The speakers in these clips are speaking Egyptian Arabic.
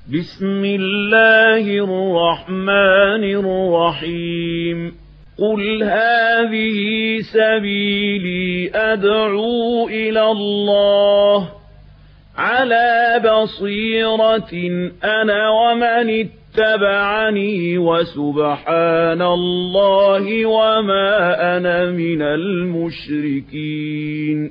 بسم الله الرحمن الرحيم قل هذه سبيلي أدعو إلى الله على بصيرة أنا ومن اتبعني وسبحان الله وما أنا من المشركين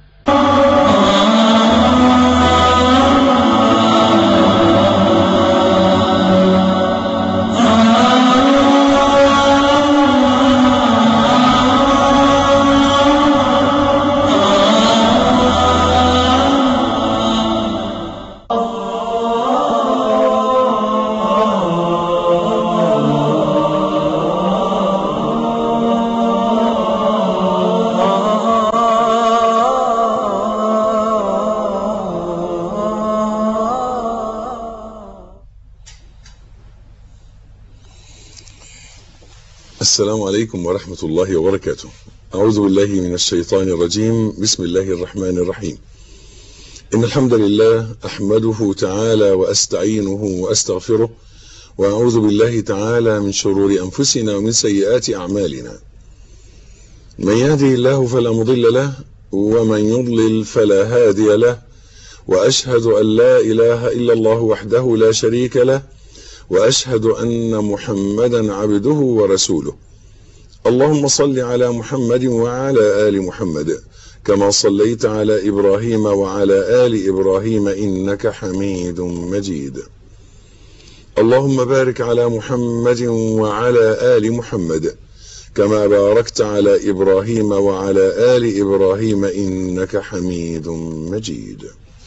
السلام عليكم ورحمة الله وبركاته أعوذ بالله من الشيطان الرجيم بسم الله الرحمن الرحيم إن الحمد لله أحمده تعالى وأستعينه وأستغفره وأعوذ بالله تعالى من شرور أنفسنا ومن سيئات أعمالنا من يهده الله فلا مضل له ومن يضلل فلا هادي له وأشهد أن لا إله إلا الله وحده لا شريك له واشهد ان محمدا عبده ورسوله اللهم صل على محمد وعلى ال محمد كما صليت على ابراهيم وعلى ال ابراهيم انك حميد مجيد اللهم بارك على محمد وعلى ال محمد كما باركت على ابراهيم وعلى ال ابراهيم انك حميد مجيد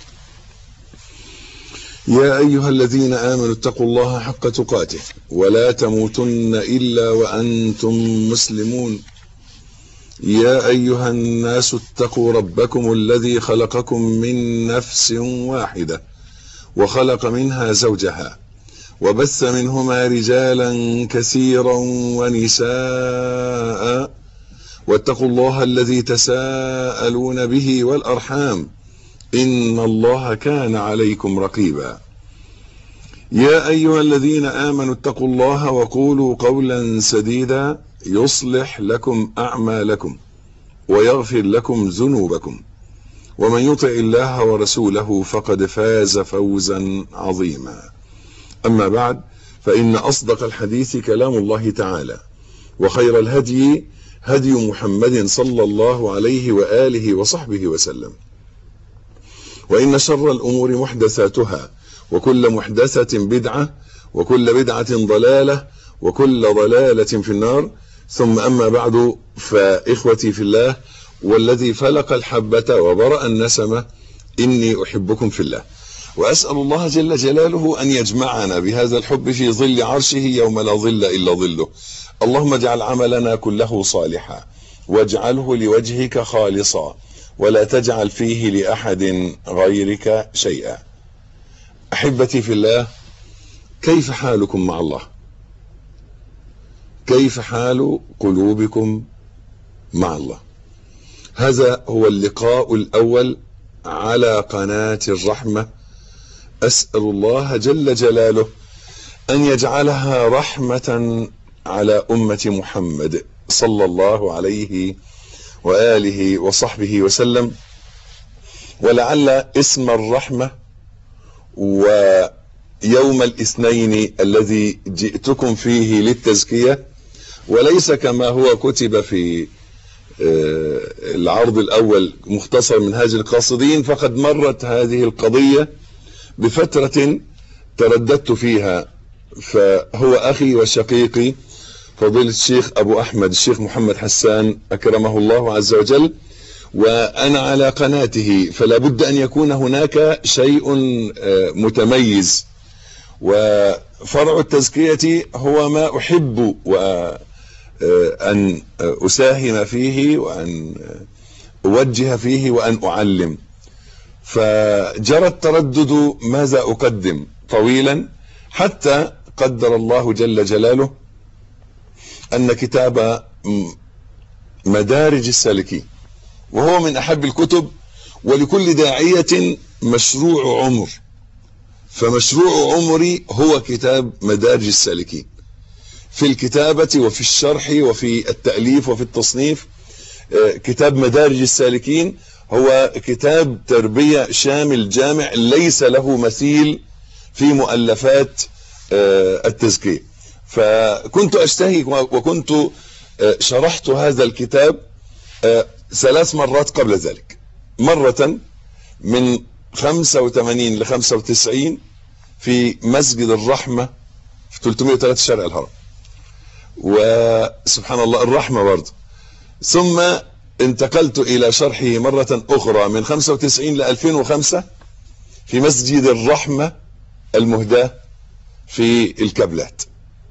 يا أيها الذين آمنوا اتقوا الله حق تقاته ولا تموتن إلا وأنتم مسلمون يا أيها الناس اتقوا ربكم الذي خلقكم من نفس واحدة وخلق منها زوجها وبث منهما رجالا كثيرا ونساء واتقوا الله الذي تساءلون به والأرحام إن الله كان عليكم رقيبا يا أيها الذين آمنوا اتقوا الله وقولوا قولا سديدا يصلح لكم أعمالكم ويغفر لكم ذنوبكم ومن يطع الله ورسوله فقد فاز فوزا عظيما أما بعد فإن أصدق الحديث كلام الله تعالى وخير الهدي هدي محمد صلى الله عليه وآله وصحبه وسلم وإن شر الأمور محدثاتها وكل محدثة بدعة وكل بدعة ضلالة وكل ضلالة في النار ثم أما بعد فإخوتي في الله والذي فلق الحبة وبرأ النسمة إني أحبكم في الله وأسأل الله جل جلاله أن يجمعنا بهذا الحب في ظل عرشه يوم لا ظل إلا ظله اللهم اجعل عملنا كله صالحا واجعله لوجهك خالصا ولا تجعل فيه لأحد غيرك شيئا أحبتي في الله كيف حالكم مع الله كيف حال قلوبكم مع الله هذا هو اللقاء الأول على قناة الرحمة أسأل الله جل جلاله أن يجعلها رحمة على أمة محمد صلى الله عليه وآله وصحبه وسلم ولعل اسم الرحمة ويوم الاثنين الذي جئتكم فيه للتزكية وليس كما هو كتب في العرض الأول مختصر منهاج القاصدين فقد مرت هذه القضية بفترة ترددت فيها فهو أخي وشقيقي فضيلة الشيخ أبو أحمد الشيخ محمد حسان أكرمه الله عز وجل وأنا على قناته فلا بد أن يكون هناك شيء متميز وفرع التزكية هو ما أحب وأن أساهم فيه وأن أوجه فيه وأن أعلم فجرى التردد ماذا أقدم طويلا حتى قدر الله جل جلاله أن كتاب مدارج السالكين وهو من أحب الكتب ولكل داعية مشروع عمر فمشروع عمري هو كتاب مدارج السالكين في الكتابة وفي الشرح وفي التأليف وفي التصنيف كتاب مدارج السالكين هو كتاب تربية شامل جامع ليس له مثيل في مؤلفات التزكية فكنت أشتهي وكنت شرحت هذا الكتاب ثلاث مرات قبل ذلك مرة من 85 ل 95 في مسجد الرحمة في 303 شارع الهرم وسبحان الله الرحمة برضه ثم انتقلت إلى شرحه مرة أخرى من 95 ل 2005 في مسجد الرحمة المهداة في الكابلات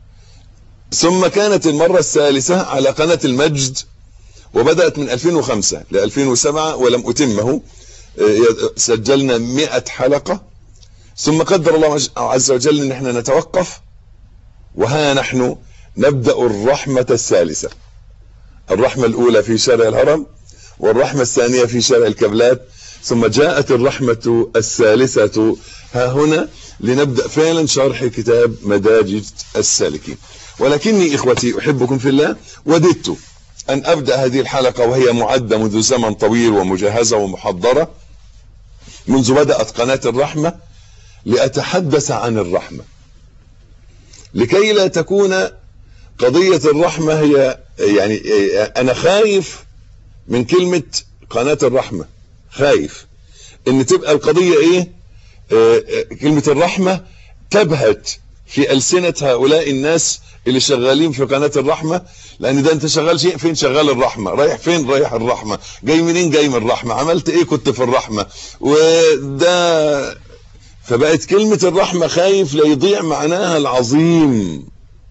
ثم كانت المرة الثالثة على قناة المجد وبدأت من 2005 ل 2007 ولم أتمه سجلنا 100 حلقة ثم قدر الله عز وجل ان احنا نتوقف وها نحن نبدأ الرحمة الثالثة الرحمة الأولى في شارع الهرم والرحمة الثانية في شارع الكبلات ثم جاءت الرحمة الثالثة ها هنا لنبدأ فعلا شرح كتاب مدارج السالكين ولكني إخوتي أحبكم في الله وددت أن أبدأ هذه الحلقة وهي معدة منذ زمن طويل ومجهزة ومحضرة منذ بدأت قناة الرحمة لأتحدث عن الرحمة لكي لا تكون قضية الرحمة هي يعني أنا خايف من كلمة قناة الرحمة خايف ان تبقى القضية ايه آه كلمة الرحمة تبهت في ألسنة هؤلاء الناس اللي شغالين في قناة الرحمة لأن ده أنت شغال شيء فين شغال الرحمة رايح فين رايح الرحمة جاي منين جاي من الرحمة عملت إيه كنت في الرحمة وده فبقت كلمة الرحمة خايف لا يضيع معناها العظيم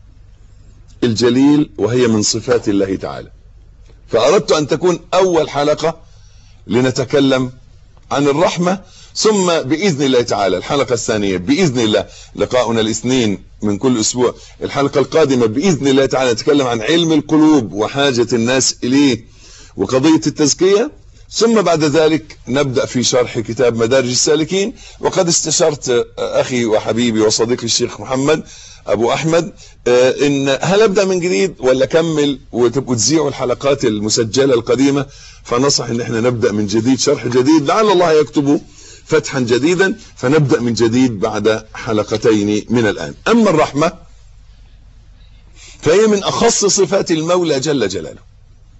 الجليل وهي من صفات الله تعالى فأردت أن تكون أول حلقة لنتكلم عن الرحمة ثم بإذن الله تعالى الحلقة الثانية بإذن الله لقاؤنا الاثنين من كل أسبوع الحلقة القادمة بإذن الله تعالى نتكلم عن علم القلوب وحاجة الناس إليه وقضية التزكية ثم بعد ذلك نبدأ في شرح كتاب مدارج السالكين وقد استشرت أخي وحبيبي وصديقي الشيخ محمد أبو أحمد إن هل أبدأ من جديد ولا كمل وتبقوا تذيعوا الحلقات المسجلة القديمة فنصح إن احنا نبدأ من جديد شرح جديد لعل الله يكتبه فتحا جديدا فنبدأ من جديد بعد حلقتين من الآن أما الرحمة فهي من أخص صفات المولى جل جلاله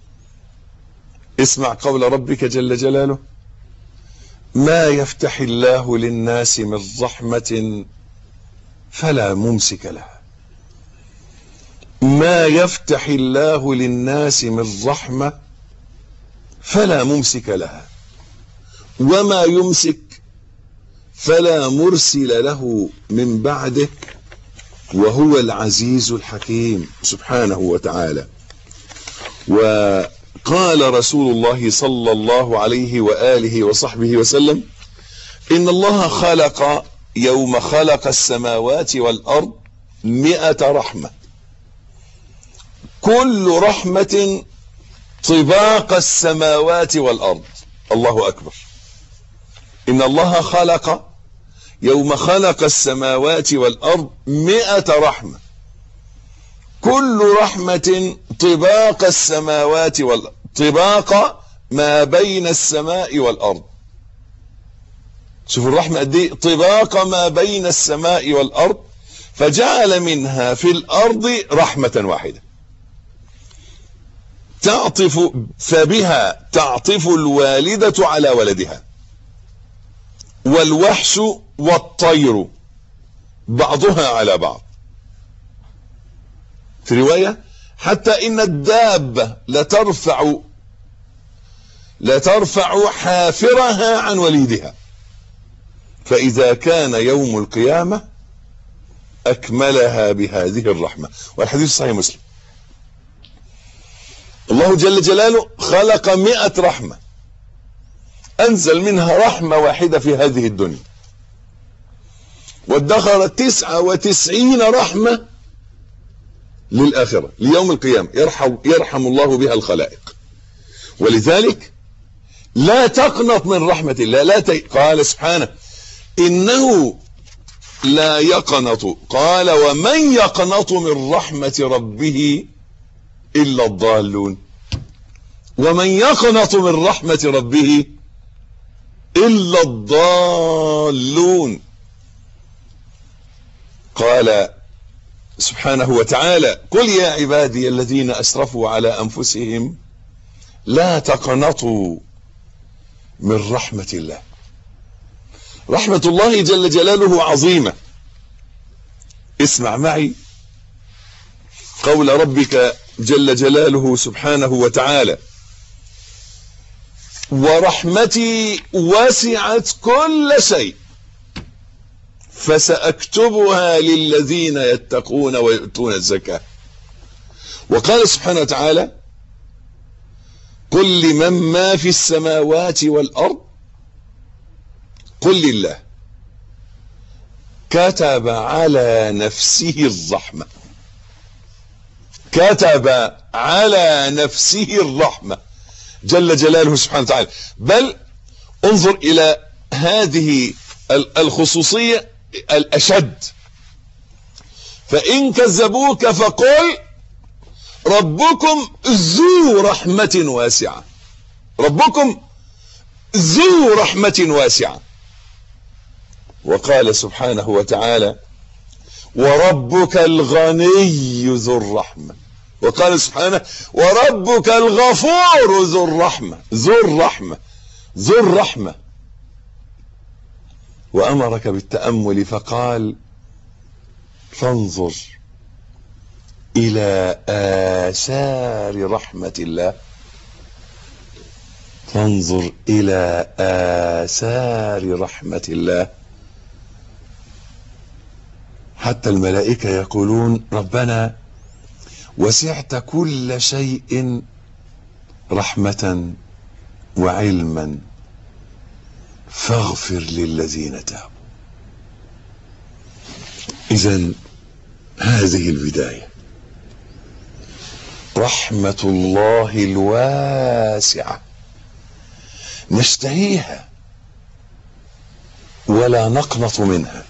اسمع قول ربك جل جلاله ما يفتح الله للناس من رحمة فلا ممسك لها ما يفتح الله للناس من رحمة فلا ممسك لها وما يمسك فلا مرسل له من بعده وهو العزيز الحكيم سبحانه وتعالى وقال رسول الله صلى الله عليه وآله وصحبه وسلم إن الله خلق يوم خلق السماوات والأرض مئة رحمة كل رحمة طباق السماوات والأرض الله أكبر إن الله خلق يوم خلق السماوات والأرض مئة رحمة كل رحمة طباق السماوات والأرض طباق ما بين السماء والأرض شوف الرحمة قد ايه طباق ما بين السماء والأرض فجعل منها في الأرض رحمة واحدة تعطف فبها تعطف الوالدة على ولدها والوحش والطير بعضها على بعض في رواية حتى إن الدابة لترفع لترفع حافرها عن وليدها فإذا كان يوم القيامة أكملها بهذه الرحمة والحديث صحيح مسلم الله جل جلاله خلق مئة رحمة أنزل منها رحمة واحدة في هذه الدنيا وادخر تسعة وتسعين رحمة للآخرة ليوم القيامة يرحم, يرحم الله بها الخلائق ولذلك لا تقنط من رحمة الله لا ت... قال سبحانه إنه لا يقنط قال ومن يقنط من رحمة ربه إلا الضالون ومن يقنط من رحمة ربه إلا الضالون قال سبحانه وتعالى قل يا عبادي الذين أسرفوا على أنفسهم لا تقنطوا من رحمة الله رحمة الله جل جلاله عظيمة اسمع معي قول ربك جل جلاله سبحانه وتعالى ورحمتي وسعت كل شيء فسأكتبها للذين يتقون ويؤتون الزكاة وقال سبحانه وتعالى قل لمن ما في السماوات والأرض قل لله كتب على نفسه الرحمة كتب على نفسه الرحمة جل جلاله سبحانه وتعالى بل انظر إلى هذه الخصوصية الأشد فإن كذبوك فقل ربكم ذو رحمة واسعة ربكم ذو رحمة واسعة وقال سبحانه وتعالى وربك الغني ذو الرحمة وقال سبحانه وربك الغفور ذو الرحمة ذو الرحمة ذو الرحمة وأمرك بالتأمل فقال فانظر إلى آثار رحمة الله فانظر إلى آثار رحمة الله حتى الملائكة يقولون ربنا وسعت كل شيء رحمة وعلما فاغفر للذين تابوا إذا هذه البداية رحمة الله الواسعة نشتهيها ولا نقنط منها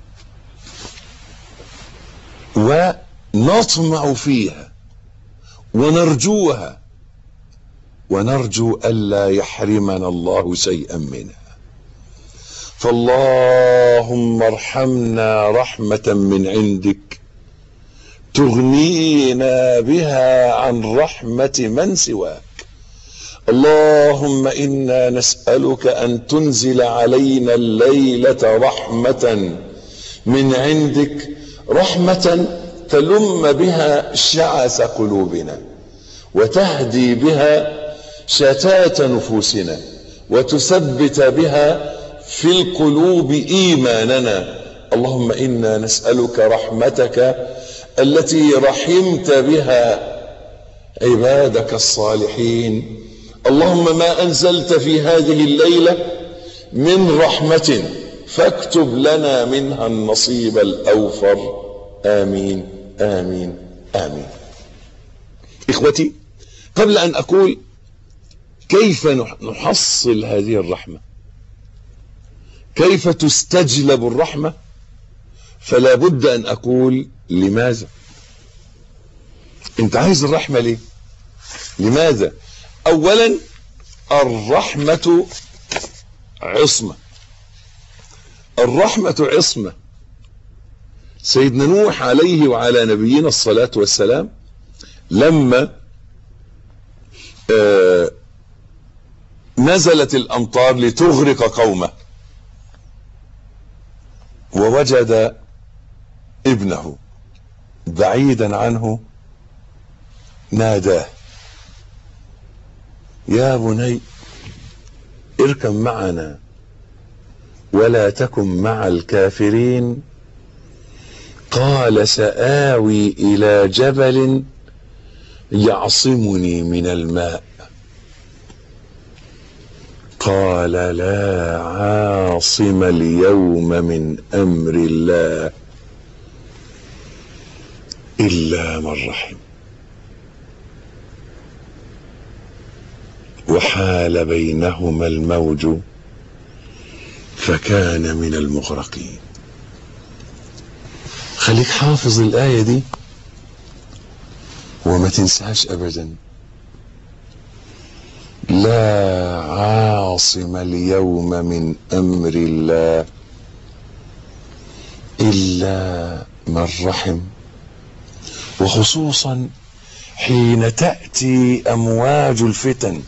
ونطمع فيها ونرجوها ونرجو ألا يحرمنا الله شيئا منها فاللهم ارحمنا رحمة من عندك تغنينا بها عن رحمة من سواك اللهم إنا نسألك أن تنزل علينا الليلة رحمة من عندك رحمة تلم بها شعث قلوبنا وتهدي بها شتات نفوسنا وتثبت بها في القلوب إيماننا اللهم إنا نسألك رحمتك التي رحمت بها عبادك الصالحين اللهم ما أنزلت في هذه الليلة من رحمة فاكتب لنا منها النصيب الأوفر آمين آمين آمين إخوتي قبل أن أقول كيف نحصل هذه الرحمة كيف تستجلب الرحمة فلا بد أن أقول لماذا أنت عايز الرحمة ليه لماذا أولا الرحمة عصمة الرحمة عصمة سيدنا نوح عليه وعلى نبينا الصلاة والسلام لما آه نزلت الأمطار لتغرق قومه ووجد ابنه بعيدا عنه ناداه يا بني اركب معنا ولا تكن مع الكافرين قال سآوي إلى جبل يعصمني من الماء قال لا عاصم اليوم من أمر الله إلا من رحم وحال بينهما الموج فكان من المغرقين خليك حافظ الآية دي وما تنساهاش أبدا لا عاصم اليوم من أمر الله إلا من رحم وخصوصا حين تأتي أمواج الفتن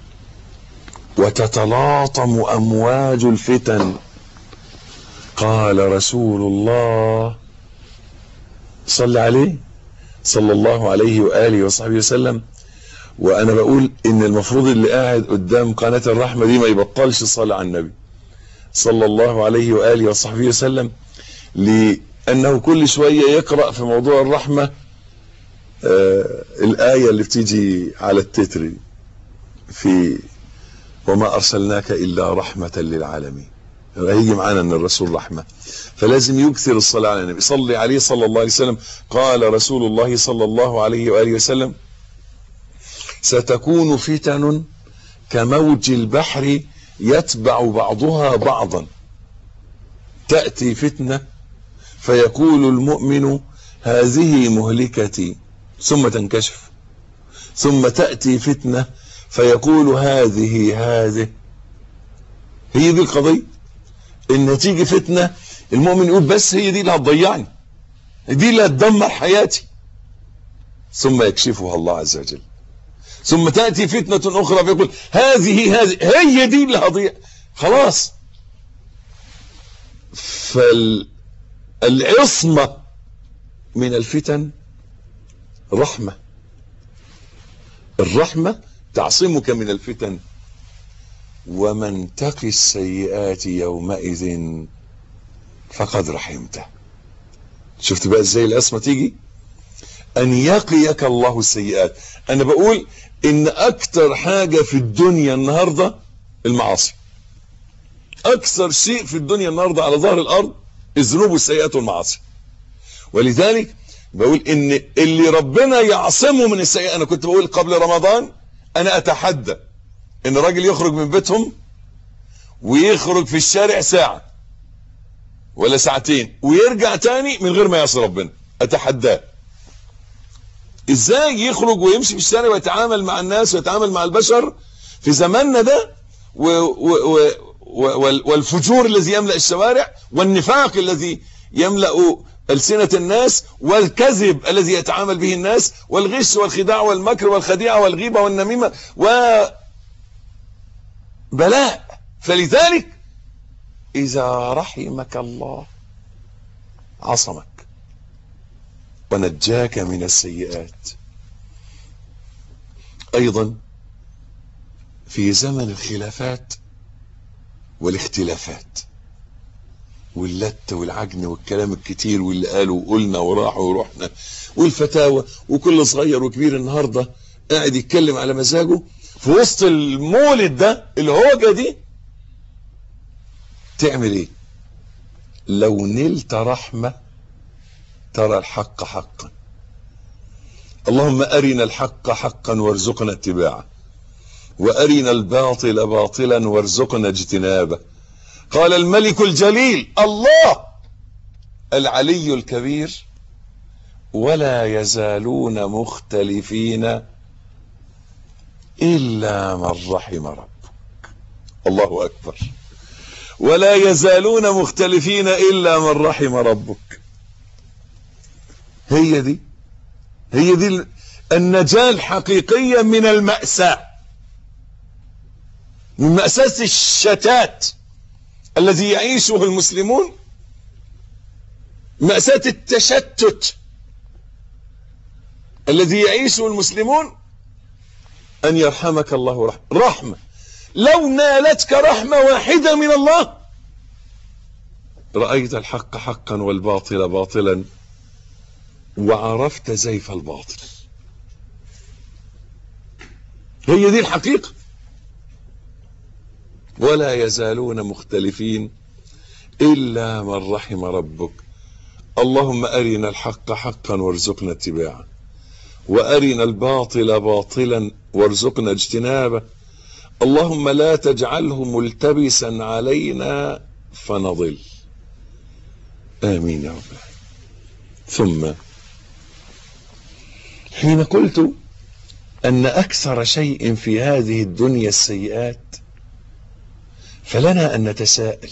وتتلاطم أمواج الفتن قال رسول الله صلى عليه صلى الله عليه وآله وصحبه وسلم وأنا بقول إن المفروض اللي قاعد قدام قناة الرحمة دي ما يبطلش الصلاة على النبي صلى الله عليه وآله وصحبه وسلم لأنه كل شوية يقرأ في موضوع الرحمة آه الآية اللي بتيجي على التتر في وما أرسلناك إلا رحمة للعالمين هيجي معانا أن الرسول رحمة فلازم يكثر الصلاة على النبي صلي عليه صلى الله عليه وسلم قال رسول الله صلى الله عليه وآله وسلم ستكون فتن كموج البحر يتبع بعضها بعضا تأتي فتنة فيقول المؤمن هذه مهلكتي ثم تنكشف ثم تأتي فتنة فيقول هذه هذه هي دي القضية ان تيجي فتنة المؤمن يقول بس هي دي اللي هتضيعني دي اللي هتدمر حياتي ثم يكشفها الله عز وجل ثم تأتي فتنة أخرى فيقول هذه هذه هي دي اللي هضيع خلاص فالعصمة من الفتن رحمة الرحمة تعصمك من الفتن ومن تقي السيئات يومئذ فقد رحمته شفت بقى ازاي العصمة تيجي ان يقيك الله السيئات انا بقول ان اكتر حاجة في الدنيا النهاردة المعاصي اكثر شيء في الدنيا النهاردة على ظهر الارض الذنوب والسيئات والمعاصي ولذلك بقول ان اللي ربنا يعصمه من السيئات انا كنت بقول قبل رمضان انا اتحدى ان راجل يخرج من بيتهم ويخرج في الشارع ساعة ولا ساعتين ويرجع تاني من غير ما يعصي ربنا اتحداه ازاي يخرج ويمشي في الشارع ويتعامل مع الناس ويتعامل مع البشر في زماننا ده و و و والفجور الذي يملأ الشوارع والنفاق الذي يملأ ألسنة الناس والكذب الذي يتعامل به الناس والغش والخداع والمكر والخديعة والغيبة والنميمة و بلاء فلذلك إذا رحمك الله عصمك ونجاك من السيئات أيضا في زمن الخلافات والاختلافات واللت والعجن والكلام الكتير واللي قالوا وقلنا وراحوا ورحنا والفتاوى وكل صغير وكبير النهارده قاعد يتكلم على مزاجه في وسط المولد ده الهوجه دي تعمل ايه لو نلت رحمه ترى الحق حقا اللهم ارنا الحق حقا وارزقنا اتباعه وارنا الباطل باطلا وارزقنا اجتنابه قال الملك الجليل الله العلي الكبير ولا يزالون مختلفين إلا من رحم ربك الله أكبر ولا يزالون مختلفين إلا من رحم ربك هي دي هي دي النجاة الحقيقية من المأساة من مأساة الشتات الذي يعيشه المسلمون مأساة التشتت الذي يعيشه المسلمون أن يرحمك الله رحمة رحمة لو نالتك رحمة واحدة من الله رأيت الحق حقا والباطل باطلا وعرفت زيف الباطل هي دي الحقيقة ولا يزالون مختلفين إلا من رحم ربك اللهم أرنا الحق حقا وارزقنا اتباعه وأرنا الباطل باطلا وارزقنا اجتنابه اللهم لا تجعله ملتبسا علينا فنضل آمين يا رب ثم حين قلت أن أكثر شيء في هذه الدنيا السيئات فلنا أن نتساءل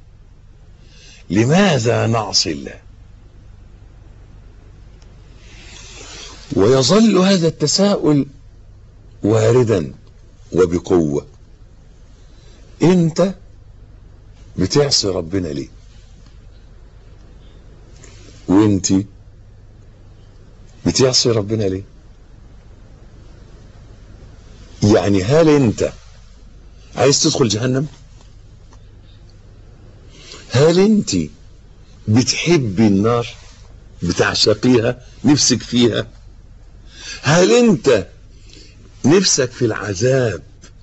لماذا نعصي الله ويظل هذا التساؤل واردا وبقوة انت بتعصي ربنا ليه وانت بتعصي ربنا ليه يعني هل انت عايز تدخل جهنم هل انت بتحبي النار بتعشقيها نفسك فيها هل انت نفسك في العذاب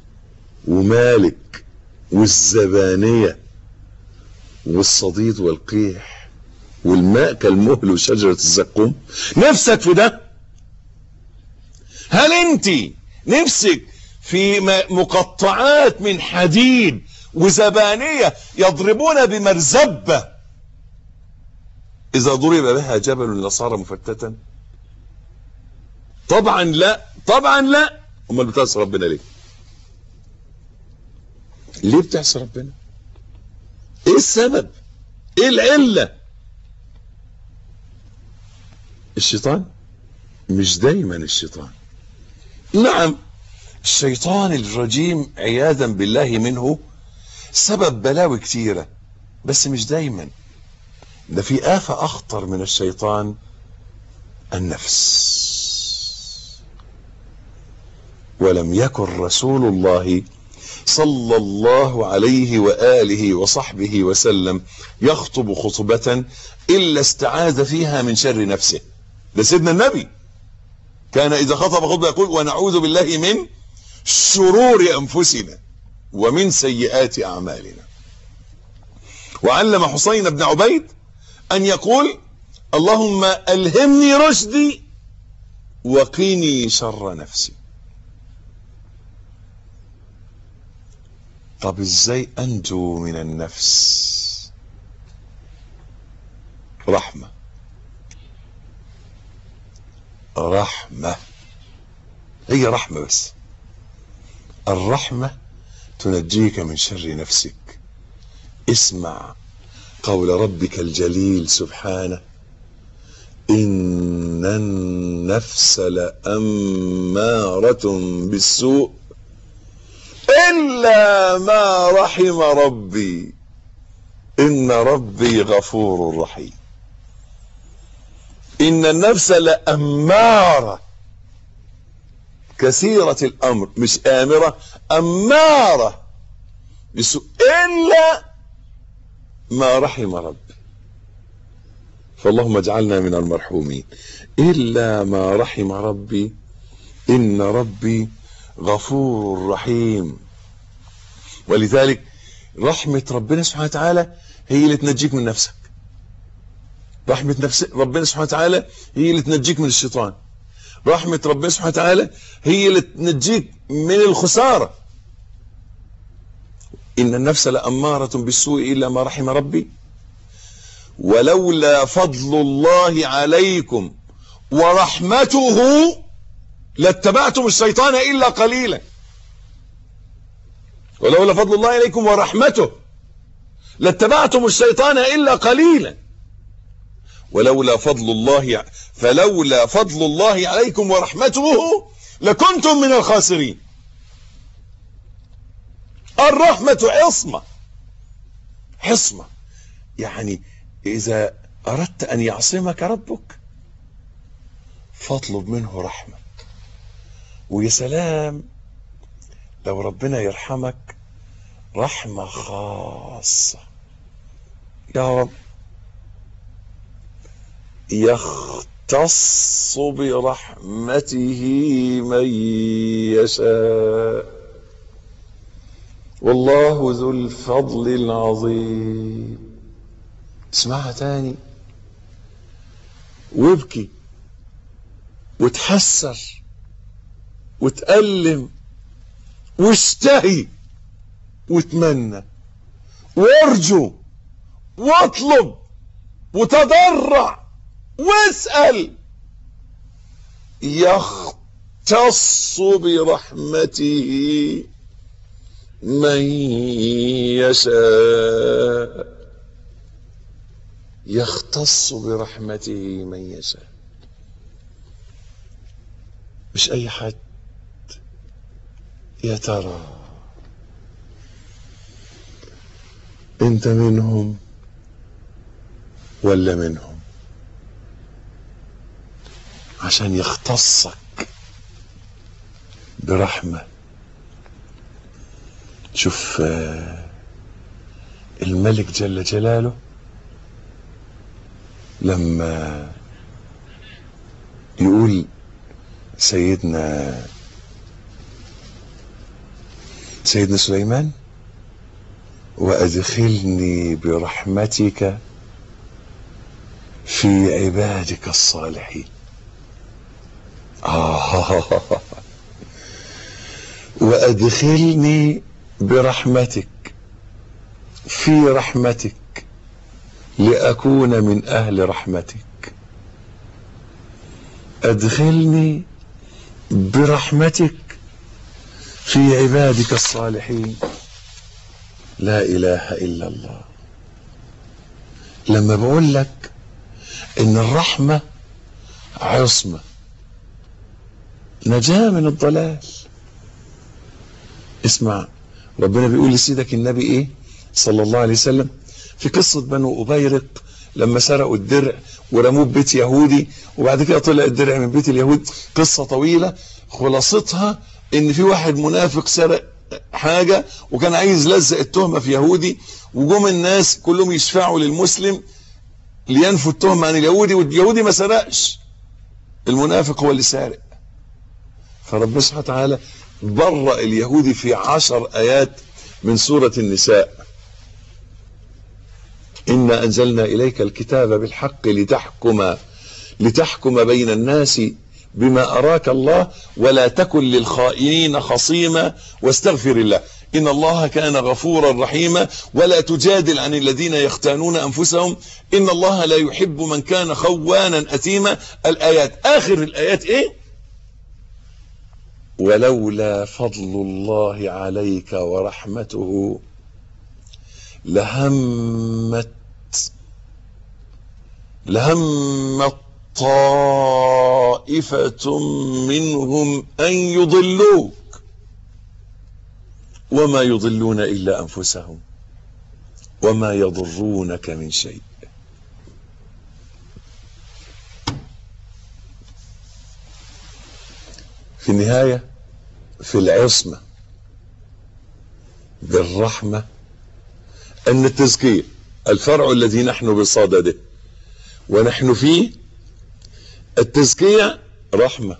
ومالك والزبانية والصديد والقيح والماء كالمهل وشجرة الزقوم نفسك في ده هل انت نفسك في مقطعات من حديد وزبانية يضربون بمرزبة إذا ضرب بها جبل لصار مفتتا طبعا لا طبعا لا امال بتعصي ربنا ليه ليه بتعصي ربنا ايه السبب ايه العلة الشيطان مش دايما الشيطان نعم الشيطان الرجيم عياذا بالله منه سبب بلاوي كتيرة بس مش دايما ده في آفة أخطر من الشيطان النفس ولم يكن رسول الله صلى الله عليه وآله وصحبه وسلم يخطب خطبة إلا استعاذ فيها من شر نفسه ده سيدنا النبي كان إذا خطب خطبة يقول ونعوذ بالله من شرور أنفسنا ومن سيئات أعمالنا وعلم حسين بن عبيد أن يقول اللهم ألهمني رشدي وقيني شر نفسي طب ازاي انجو من النفس رحمة رحمة هي رحمة بس الرحمة تنجيك من شر نفسك اسمع قول ربك الجليل سبحانه إن النفس لأمارة بالسوء إلا ما رحم ربي إن ربي غفور رحيم إن النفس لأمارة كثيرة الأمر مش آمرة أمارة بسوء إلا ما رحم ربي فاللهم اجعلنا من المرحومين إلا ما رحم ربي إن ربي غفور رحيم ولذلك رحمة ربنا سبحانه وتعالى هي اللي تنجيك من نفسك رحمة نفس ربنا سبحانه وتعالى هي اللي تنجيك من الشيطان رحمة ربنا سبحانه وتعالى هي اللي تنجيك من الخسارة إن النفس لأمارة بالسوء إلا ما رحم ربي ولولا فضل الله عليكم ورحمته لاتبعتم الشيطان إلا قليلا ولولا فضل الله عليكم ورحمته لاتبعتم الشيطان إلا قليلا ولولا فضل الله فلولا فضل الله عليكم ورحمته لكنتم من الخاسرين الرحمة عصمة حصمة يعني إذا أردت أن يعصمك ربك فاطلب منه رحمة ويا سلام لو ربنا يرحمك رحمة خاصة يا رب يختص برحمته من يشاء والله ذو الفضل العظيم اسمعها تاني وابكي وتحسر وتألم واشتهي وتمنى وارجو واطلب وتضرع واسأل يختص برحمته من يشاء يختص برحمته من يشاء مش اي حد يا ترى انت منهم ولا منهم عشان يختصك برحمة شوف آه، الملك جل جلاله لما يقول سيدنا سيدنا سليمان وأدخلني برحمتك في عبادك الصالحين آه وأدخلني برحمتك في رحمتك لأكون من أهل رحمتك أدخلني برحمتك في عبادك الصالحين لا إله إلا الله لما بقول لك إن الرحمة عصمة نجاة من الضلال اسمع ربنا بيقول لسيدك النبي ايه صلى الله عليه وسلم في قصة بنو أبيرق لما سرقوا الدرع ورموه ببيت يهودي وبعد كده طلع الدرع من بيت اليهود قصة طويلة خلاصتها ان في واحد منافق سرق حاجة وكان عايز لزق التهمة في يهودي وجم الناس كلهم يشفعوا للمسلم لينفوا التهمة عن اليهودي واليهودي ما سرقش المنافق هو اللي سارق فربنا سبحانه وتعالى برأ اليهودي في عشر آيات من سورة النساء إنا أنزلنا إليك الكتاب بالحق لتحكم لتحكم بين الناس بما أراك الله ولا تكن للخائنين خصيما واستغفر الله إن الله كان غفورا رحيما ولا تجادل عن الذين يختانون أنفسهم إن الله لا يحب من كان خوانا أثيما الآيات آخر الآيات إيه ولولا فضل الله عليك ورحمته لهمت لهمت طائفة منهم أن يضلوك وما يضلون إلا أنفسهم وما يضرونك من شيء في النهاية في العصمة بالرحمة أن التزكية الفرع الذي نحن بصدده ونحن فيه التزكية رحمة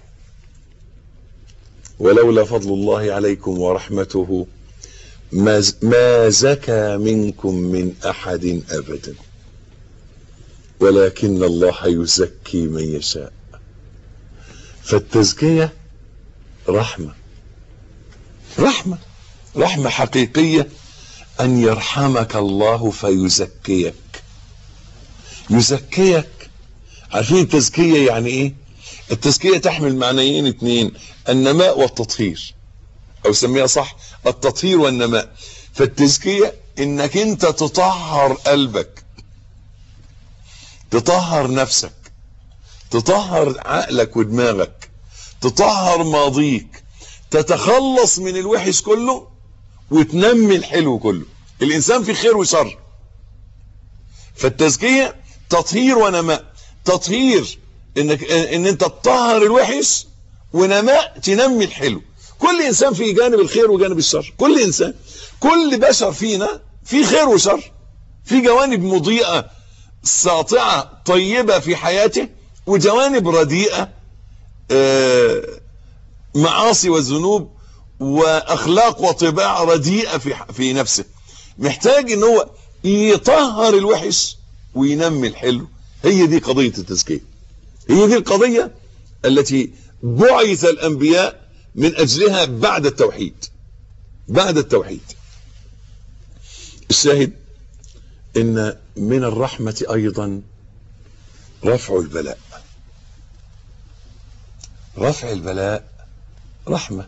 ولولا فضل الله عليكم ورحمته ما ما زكى منكم من أحد أبدا ولكن الله يزكي من يشاء فالتزكية رحمة رحمة رحمة حقيقية أن يرحمك الله فيزكيك يزكيك عارفين التزكية يعني ايه التزكية تحمل معنيين اتنين النماء والتطهير او سميها صح التطهير والنماء فالتزكية انك انت تطهر قلبك تطهر نفسك تطهر عقلك ودماغك تطهر ماضيك تتخلص من الوحش كله وتنمي الحلو كله الانسان في خير وشر فالتزكية تطهير ونماء تطهير انك ان انت تطهر الوحش ونماء تنمي الحلو كل انسان فيه جانب الخير وجانب الشر كل انسان كل بشر فينا في خير وشر في جوانب مضيئة ساطعة طيبة في حياته وجوانب رديئة معاصي وذنوب واخلاق وطباع رديئة في في نفسه محتاج ان هو يطهر الوحش وينمي الحلو هي دي قضية التزكية هي دي القضية التي بعث الأنبياء من أجلها بعد التوحيد بعد التوحيد الشاهد إن من الرحمة أيضا رفع البلاء رفع البلاء رحمة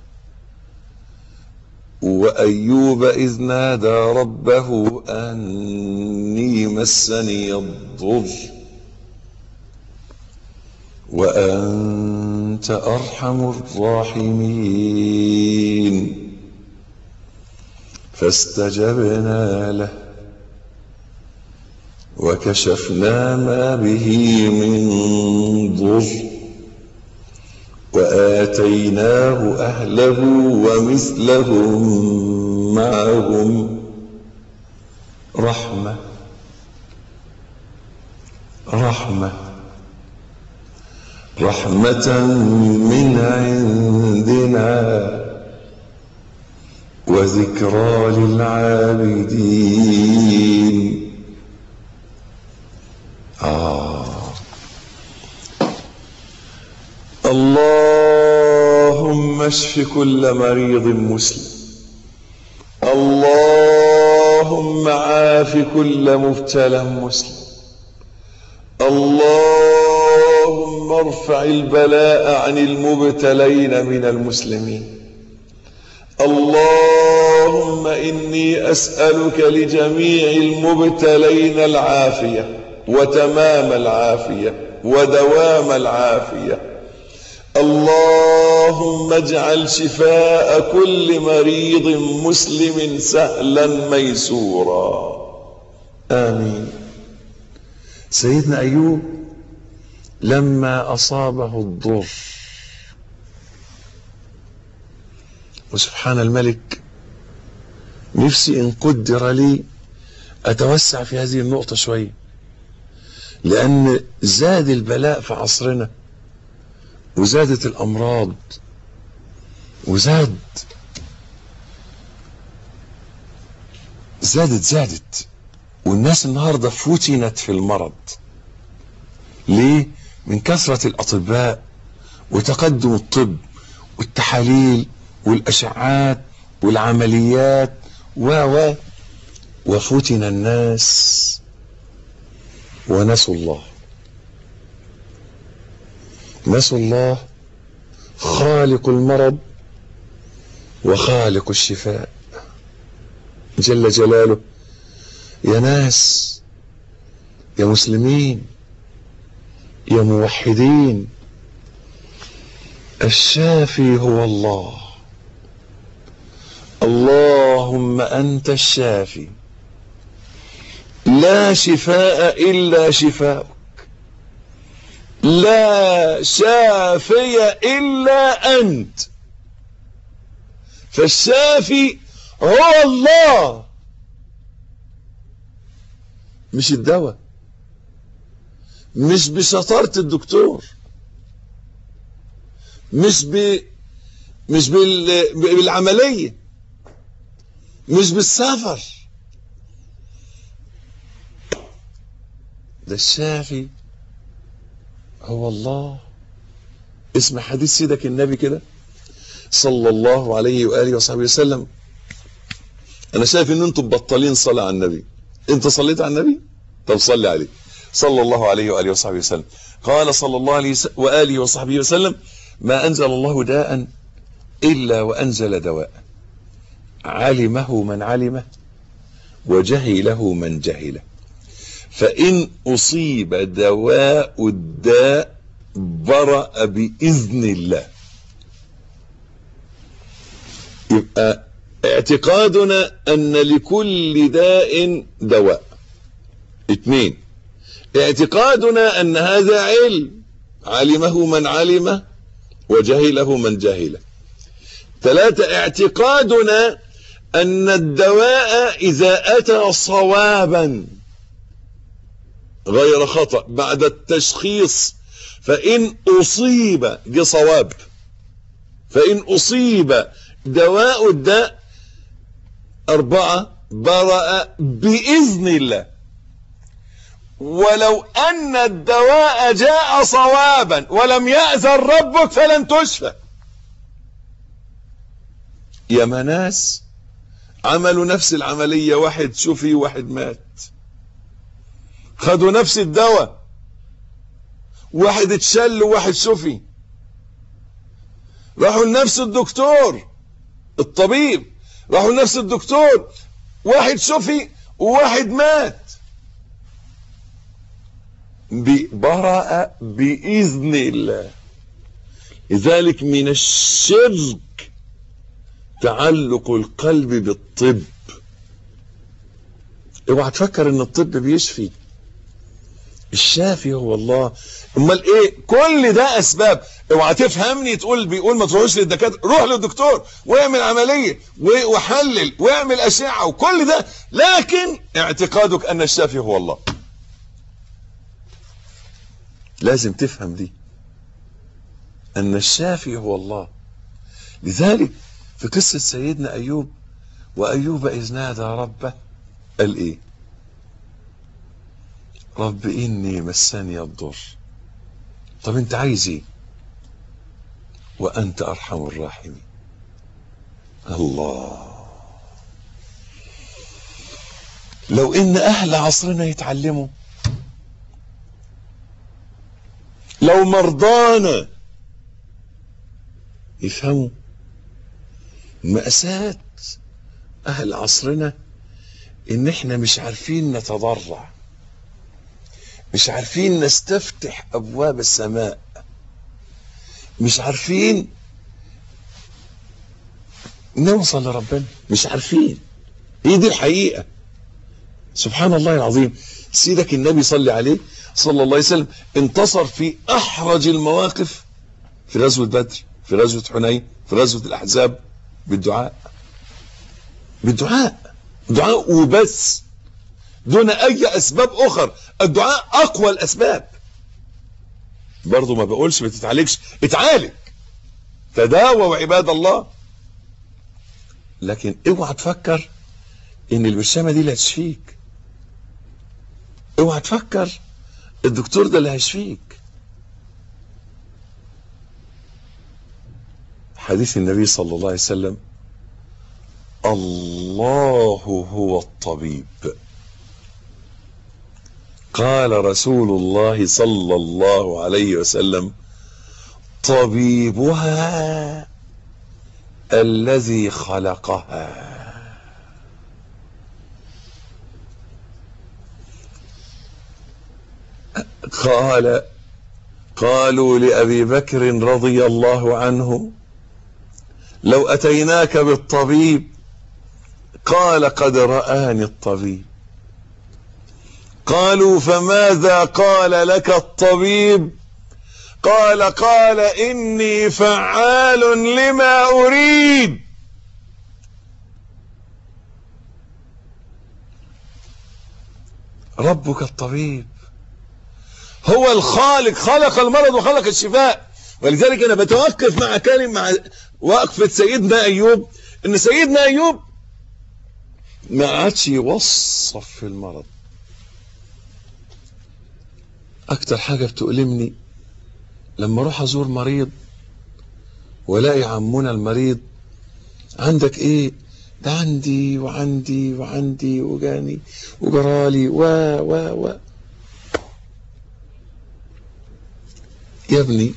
وأيوب إذ نادى ربه أني مسني الضر وأنت أرحم الراحمين فاستجبنا له وكشفنا ما به من ضر وآتيناه أهله ومثلهم معهم رحمة رحمة رحمة من عندنا وذكرى للعابدين آه اللهم اشف كل مريض مسلم اللهم عاف كل مبتلى مسلم اللهم ارفع البلاء عن المبتلين من المسلمين اللهم اني اسالك لجميع المبتلين العافيه وتمام العافيه ودوام العافيه اللهم اجعل شفاء كل مريض مسلم سهلا ميسورا امين سيدنا ايوب لما اصابه الضر وسبحان الملك نفسي ان قدر لي اتوسع في هذه النقطه شويه لان زاد البلاء في عصرنا وزادت الامراض وزاد زادت زادت والناس النهارده فتنت في المرض ليه من كثره الاطباء وتقدم الطب والتحاليل والاشعات والعمليات و و وفتن الناس ونسوا الله نسوا الله خالق المرض وخالق الشفاء جل جلاله يا ناس يا مسلمين يا موحدين الشافي هو الله اللهم انت الشافي لا شفاء الا شفاؤك لا شافي الا انت فالشافي هو الله مش الدواء مش بشطارة الدكتور مش ب مش بال... بالعملية مش بالسفر ده الشافي هو الله اسم حديث سيدك النبي كده صلى الله عليه وآله وصحبه وسلم أنا شايف إن أنتم بطالين صلاة على النبي أنت صليت على النبي طب صلي عليه صلى الله عليه وآله وصحبه وسلم قال صلى الله عليه وآله وصحبه وسلم ما أنزل الله داء إلا وأنزل دواء علمه من علمه وجهله من جهله فإن أصيب دواء الداء برأ بإذن الله يبقى اعتقادنا أن لكل داء دواء اثنين اعتقادنا أن هذا علم علمه من علمه وجهله من جهله ثلاثة اعتقادنا أن الدواء إذا أتى صوابا غير خطأ بعد التشخيص فإن أصيب دي صواب فإن أصيب دواء الداء أربعة برأ بإذن الله ولو أن الدواء جاء صوابا ولم يأذن ربك فلن تشفى يا مناس عملوا نفس العملية واحد شفي واحد مات خدوا نفس الدواء واحد اتشل وواحد شفي راحوا لنفس الدكتور الطبيب راحوا لنفس الدكتور واحد شفي وواحد مات برأ بإذن الله لذلك من الشرك تعلق القلب بالطب اوعى تفكر ان الطب بيشفي الشافي هو الله امال ايه كل ده اسباب اوعى تفهمني تقول بيقول ما تروحوش للدكاتره روح للدكتور واعمل عمليه وحلل واعمل اشعه وكل ده لكن اعتقادك ان الشافي هو الله لازم تفهم دي ان الشافي هو الله لذلك في قصه سيدنا ايوب وايوب اذ نادى ربه قال ايه رب اني مسني الضر طب انت عايز ايه وانت ارحم الراحمين الله لو ان اهل عصرنا يتعلموا لو مرضانا يفهموا مأساة أهل عصرنا إن إحنا مش عارفين نتضرع مش عارفين نستفتح أبواب السماء مش عارفين نوصل لربنا مش عارفين هي دي الحقيقة سبحان الله العظيم سيدك النبي صلى عليه صلى الله عليه وسلم انتصر في أحرج المواقف في غزوة بدر في غزوة حنين في غزوة الأحزاب بالدعاء بالدعاء دعاء وبس دون أي أسباب أخر الدعاء أقوى الأسباب برضه ما بقولش ما تتعالجش اتعالج تداووا عباد الله لكن اوعى تفكر ان البرشامه دي اللي هتشفيك اوعى تفكر الدكتور ده اللي هيشفيك حديث النبي صلى الله عليه وسلم الله هو الطبيب قال رسول الله صلى الله عليه وسلم طبيبها الذي خلقها قال قالوا لأبي بكر رضي الله عنه لو أتيناك بالطبيب قال قد رآني الطبيب قالوا فماذا قال لك الطبيب قال قال إني فعال لما أريد ربك الطبيب هو الخالق خلق المرض وخلق الشفاء ولذلك انا بتوقف مع كلمة مع وقفة سيدنا ايوب ان سيدنا ايوب ما عادش يوصف في المرض اكتر حاجة بتؤلمني لما اروح ازور مريض والاقي عمنا المريض عندك ايه ده عندي وعندي وعندي وجاني وجرالي و و و يا ابني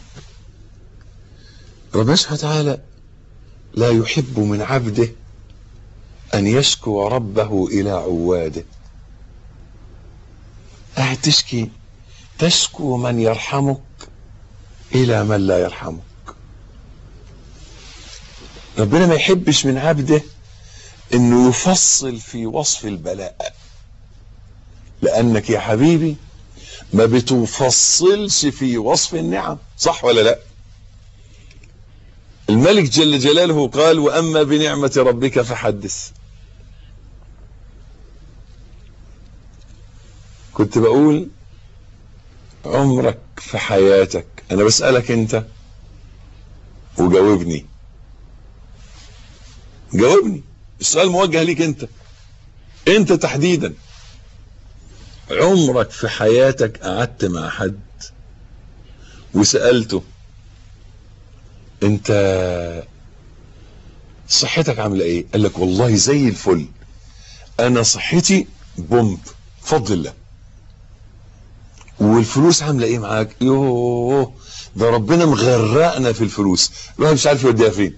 ربنا سبحانه وتعالى لا يحب من عبده أن يشكو ربه إلى عواده قاعد تشكي تشكو من يرحمك إلى من لا يرحمك ربنا ما يحبش من عبده انه يفصل في وصف البلاء لانك يا حبيبي ما بتفصلش في وصف النعم صح ولا لا الملك جل جلاله قال واما بنعمة ربك فحدث كنت بقول عمرك في حياتك انا بسألك انت وجاوبني جاوبني السؤال موجه ليك انت انت تحديدا عمرك في حياتك قعدت مع حد وسألته انت صحتك عامله ايه قال لك والله زي الفل انا صحتي بومب فضل الله والفلوس عامله ايه معاك يوه ده ربنا مغرقنا في الفلوس الواحد مش عارف يوديها فين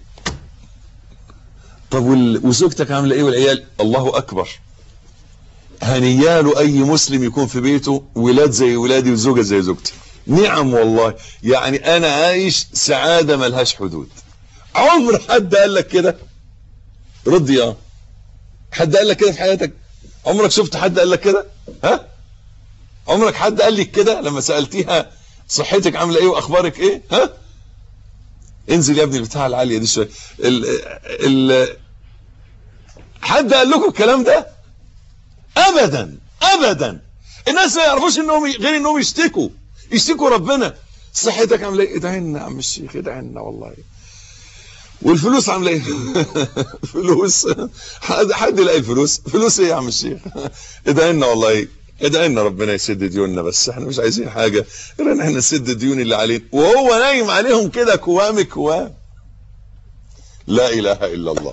طب وال... وزوجتك عامله ايه والعيال الله اكبر هنياله اي مسلم يكون في بيته ولاد زي ولادي وزوجة زي زوجتي نعم والله يعني انا عايش سعادة ملهاش حدود عمر حد قال لك كده رد يا حد قال لك كده في حياتك عمرك شفت حد قال لك كده ها عمرك حد قال لك كده لما سألتيها صحتك عاملة ايه واخبارك ايه ها انزل يا ابني البتاع العالية دي شوية ال... ال... حد قال لكم الكلام ده ابدا ابدا الناس ما يعرفوش انهم غير انهم يشتكوا يشتكوا ربنا صحتك عامله ايه ادعي لنا يا عم الشيخ ادعي لنا والله والفلوس عامله ايه فلوس حد حد يلاقي الفلوس فلوس ايه يا عم الشيخ ادعي لنا والله ادعي لنا ربنا يسد ديوننا بس احنا مش عايزين حاجه غير ان احنا نسد الديون اللي علينا وهو نايم عليهم كده كوام كوام لا اله الا الله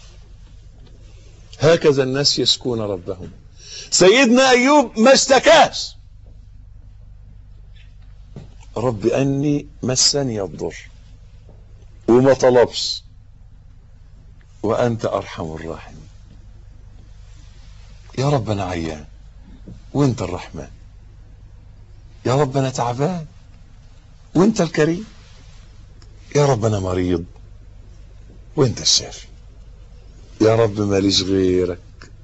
هكذا الناس يشكون ربهم سيدنا ايوب ما اشتكاش رب اني مسني الضر وما طلبش وانت ارحم الراحمين يا رب انا عيان وانت الرحمن يا رب انا تعبان وانت الكريم يا رب انا مريض وانت الشافي يا رب ماليش غيرك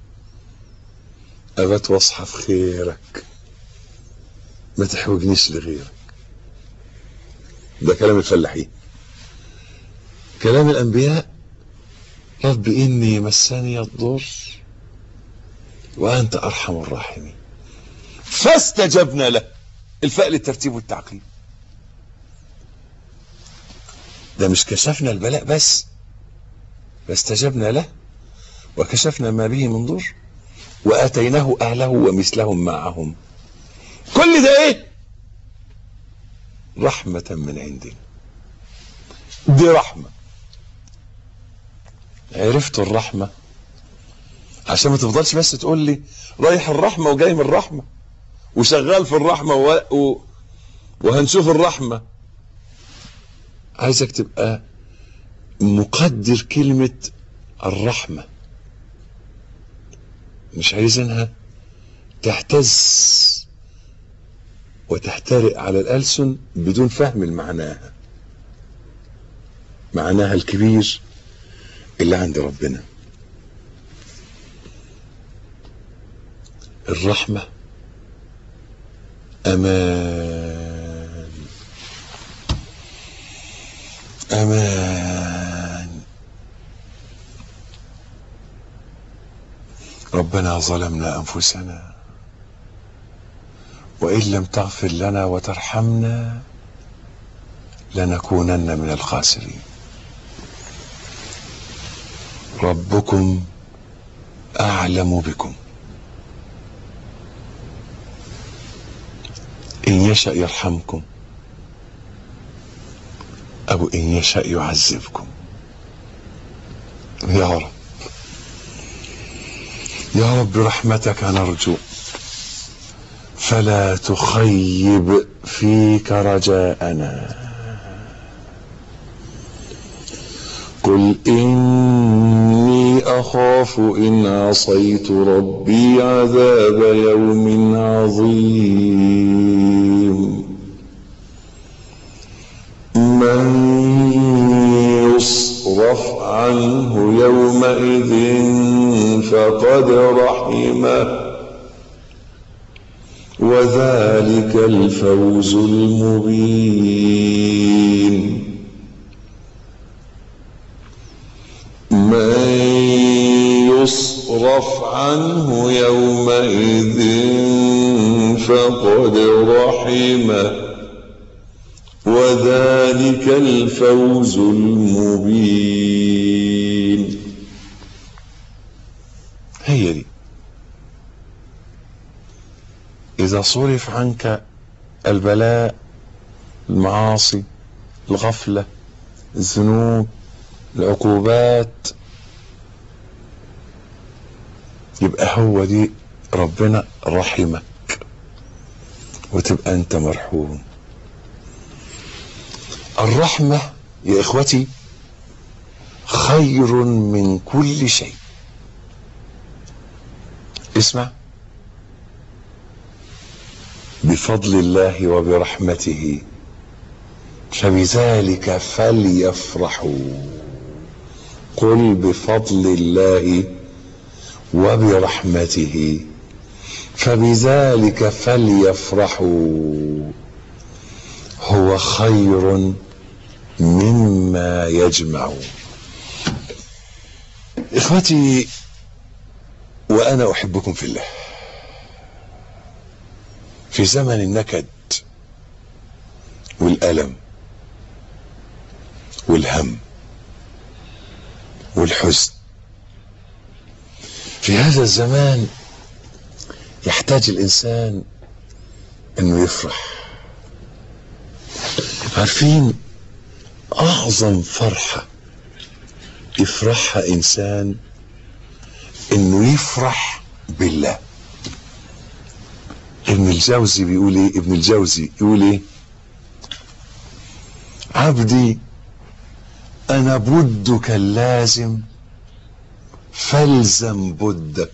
أبات واصحى في خيرك ما تحوجنيش لغيرك ده كلام الفلاحين كلام الأنبياء رب إني مسني الضر وأنت أرحم الراحمين فاستجبنا له الفاء للترتيب والتعقيب ده مش كشفنا البلاء بس فاستجبنا له وكشفنا ما به من ضر واتيناه اهله ومثلهم معهم كل ده ايه رحمة من عندنا دي رحمة عرفت الرحمة عشان ما تفضلش بس تقول لي رايح الرحمة وجاي من الرحمة وشغال في الرحمة و... و... وهنشوف الرحمة عايزك تبقى مقدر كلمة الرحمة مش عايزينها تهتز وتحترق على الألسن بدون فهم المعناها معناها الكبير اللي عند ربنا الرحمة أمان أمان ربنا ظلمنا أنفسنا وإن لم تغفر لنا وترحمنا لنكونن من الخاسرين ربكم أعلم بكم إن يشأ يرحمكم أو إن يشأ يعذبكم يا رب يا رب رحمتك نرجو فلا تخيب فيك رجاءنا قل إني أخاف إن عصيت ربي عذاب يوم عظيم من يصرف عنه يومئذ فقد رحمه وذلك الفوز المبين من يصرف عنه يومئذ فقد رحمه وذلك الفوز المبين هي دي إذا صرف عنك البلاء المعاصي الغفلة الذنوب العقوبات يبقى هو دي ربنا رحمك وتبقى انت مرحوم الرحمة يا اخوتي خير من كل شيء اسمع بفضل الله وبرحمته فبذلك فليفرحوا قل بفضل الله وبرحمته فبذلك فليفرحوا هو خير مما يجمعون اخوتي وانا احبكم في الله في زمن النكد والالم والهم والحزن في هذا الزمان يحتاج الانسان انه يفرح عارفين اعظم فرحه يفرحها انسان انه يفرح بالله ابن الجوزي بيقول ايه ابن الجوزي يقول ايه عبدي انا بدك اللازم فالزم بدك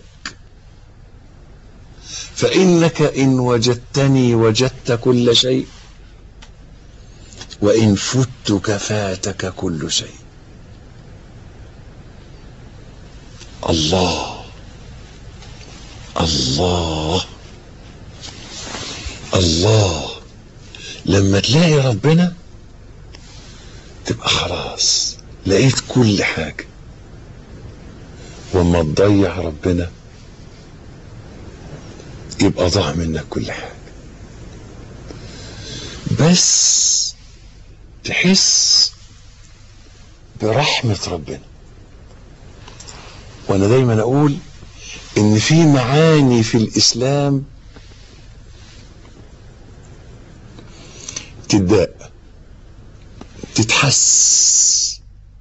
فانك ان وجدتني وجدت كل شيء وان فتك فاتك كل شيء الله الله الله لما تلاقي ربنا تبقى خلاص لقيت كل حاجة وما تضيع ربنا يبقى ضاع منك كل حاجة بس تحس برحمة ربنا وانا دايما اقول ان في معاني في الاسلام تداء تتحس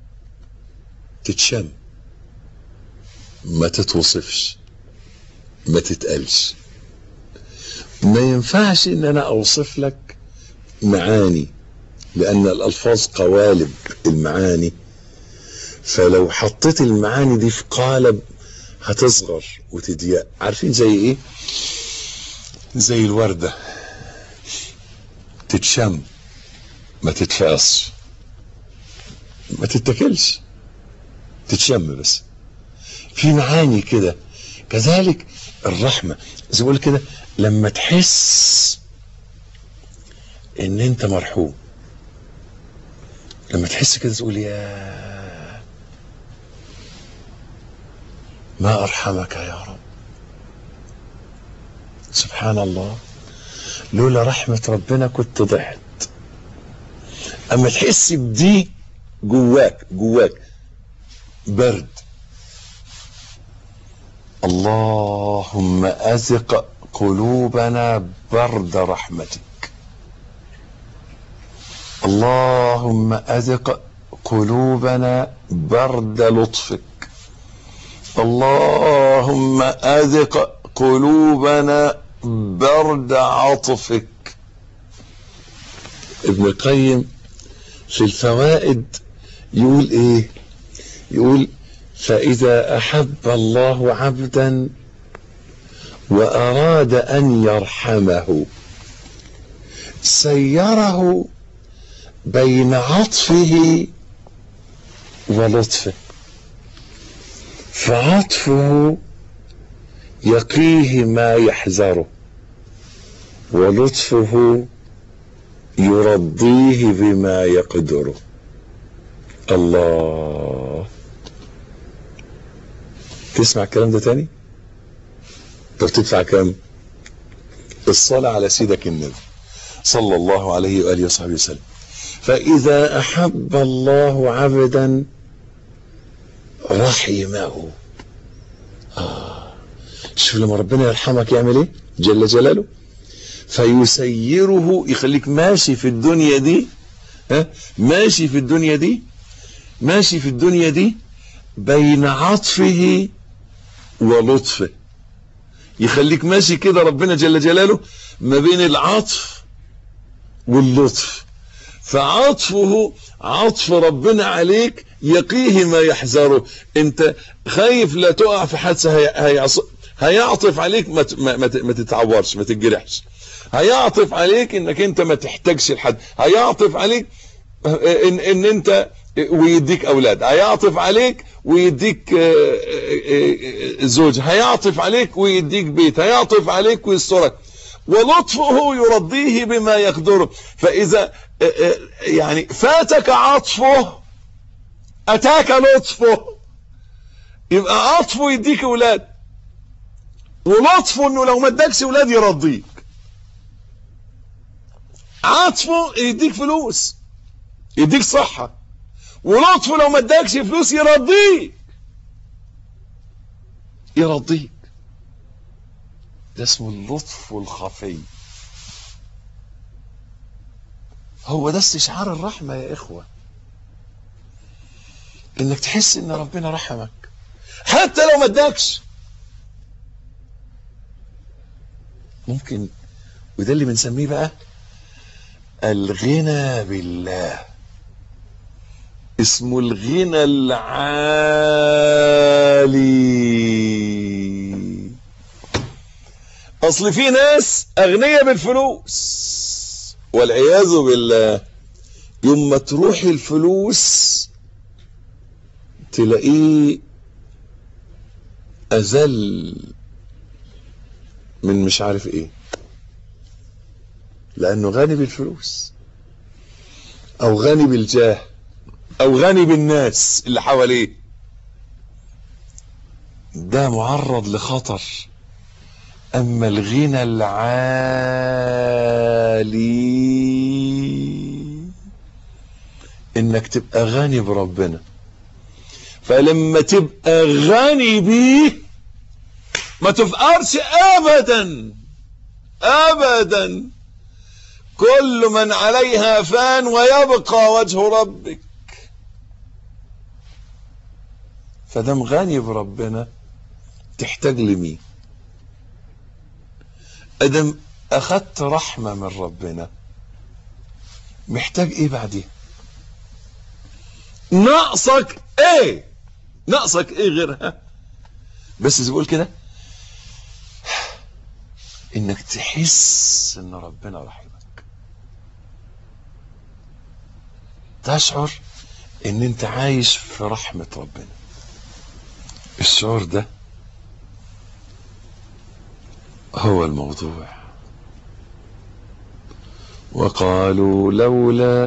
تتشم ما تتوصفش ما تتقالش ما ينفعش ان انا اوصف لك معاني لان الالفاظ قوالب المعاني فلو حطيت المعاني دي في قالب هتصغر وتضيق عارفين زي ايه زي الوردة تتشم ما تتفقصش ما تتاكلش تتشم بس في معاني كده كذلك الرحمة زي بقول كده لما تحس ان انت مرحوم لما تحس كده تقول يا ما ارحمك يا رب سبحان الله لولا رحمة ربنا كنت ضعت اما تحس بدي جواك جواك برد اللهم أزق قلوبنا برد رحمتك اللهم أزق قلوبنا برد لطفك اللهم أذق قلوبنا برد عطفك ابن القيم في الفوائد يقول ايه يقول فإذا أحب الله عبدا وأراد أن يرحمه سيره بين عطفه ولطفه فعطفه يقيه ما يحذره ولطفه يرضيه بما يقدره الله تسمع الكلام ده تاني طب تدفع كام الصلاة على سيدك النبي صلى الله عليه وآله وصحبه وسلم فإذا أحب الله عبدا رحمه آه. شوف لما ربنا يرحمك يعمل ايه جل جلاله فيسيره يخليك ماشي في الدنيا دي ها ماشي في الدنيا دي ماشي في الدنيا دي بين عطفه ولطفه يخليك ماشي كده ربنا جل جلاله ما بين العطف واللطف فعطفه عطف ربنا عليك يقيه ما يحذره انت خايف لا تقع في حادثه هي... هيعص... هيعطف عليك ما, ت... ما... ما, ت... ما تتعورش ما تتجرحش هيعطف عليك انك انت ما تحتاجش لحد هيعطف عليك ان, إن انت ويديك اولاد هيعطف عليك ويديك زوج هيعطف عليك ويديك بيت هيعطف عليك ويسترك ولطفه يرضيه بما يقدره فاذا يعني فاتك عطفه اتاك لطفه يبقى عطفه يديك اولاد ولطفه انه لو ما ادكش اولاد يرضيك عطفه يديك فلوس يديك صحة ولطفه لو ما ادكش فلوس يرضيك يرضيك ده اسمه اللطف الخفي هو ده استشعار الرحمة يا إخوة إنك تحس إن ربنا رحمك حتى لو ما ادكش ممكن وده اللي بنسميه بقى الغنى بالله اسمه الغنى العالي اصل في ناس اغنياء بالفلوس والعياذ بالله يوم ما تروح الفلوس تلاقيه أذل من مش عارف ايه لانه غني بالفلوس او غني بالجاه او غني بالناس اللي حواليه ده معرض لخطر اما الغنى العالي انك تبقى غني بربنا فلما تبقى غني بيه ما تفقرش ابدا ابدا كل من عليها فان ويبقى وجه ربك فدام غني بربنا تحتاج لمين ادم اخدت رحمه من ربنا محتاج ايه بعدين ناقصك ايه ناقصك ايه غيرها بس زي بقول كده انك تحس ان ربنا رحمك تشعر ان انت عايش في رحمة ربنا الشعور ده هو الموضوع وقالوا لولا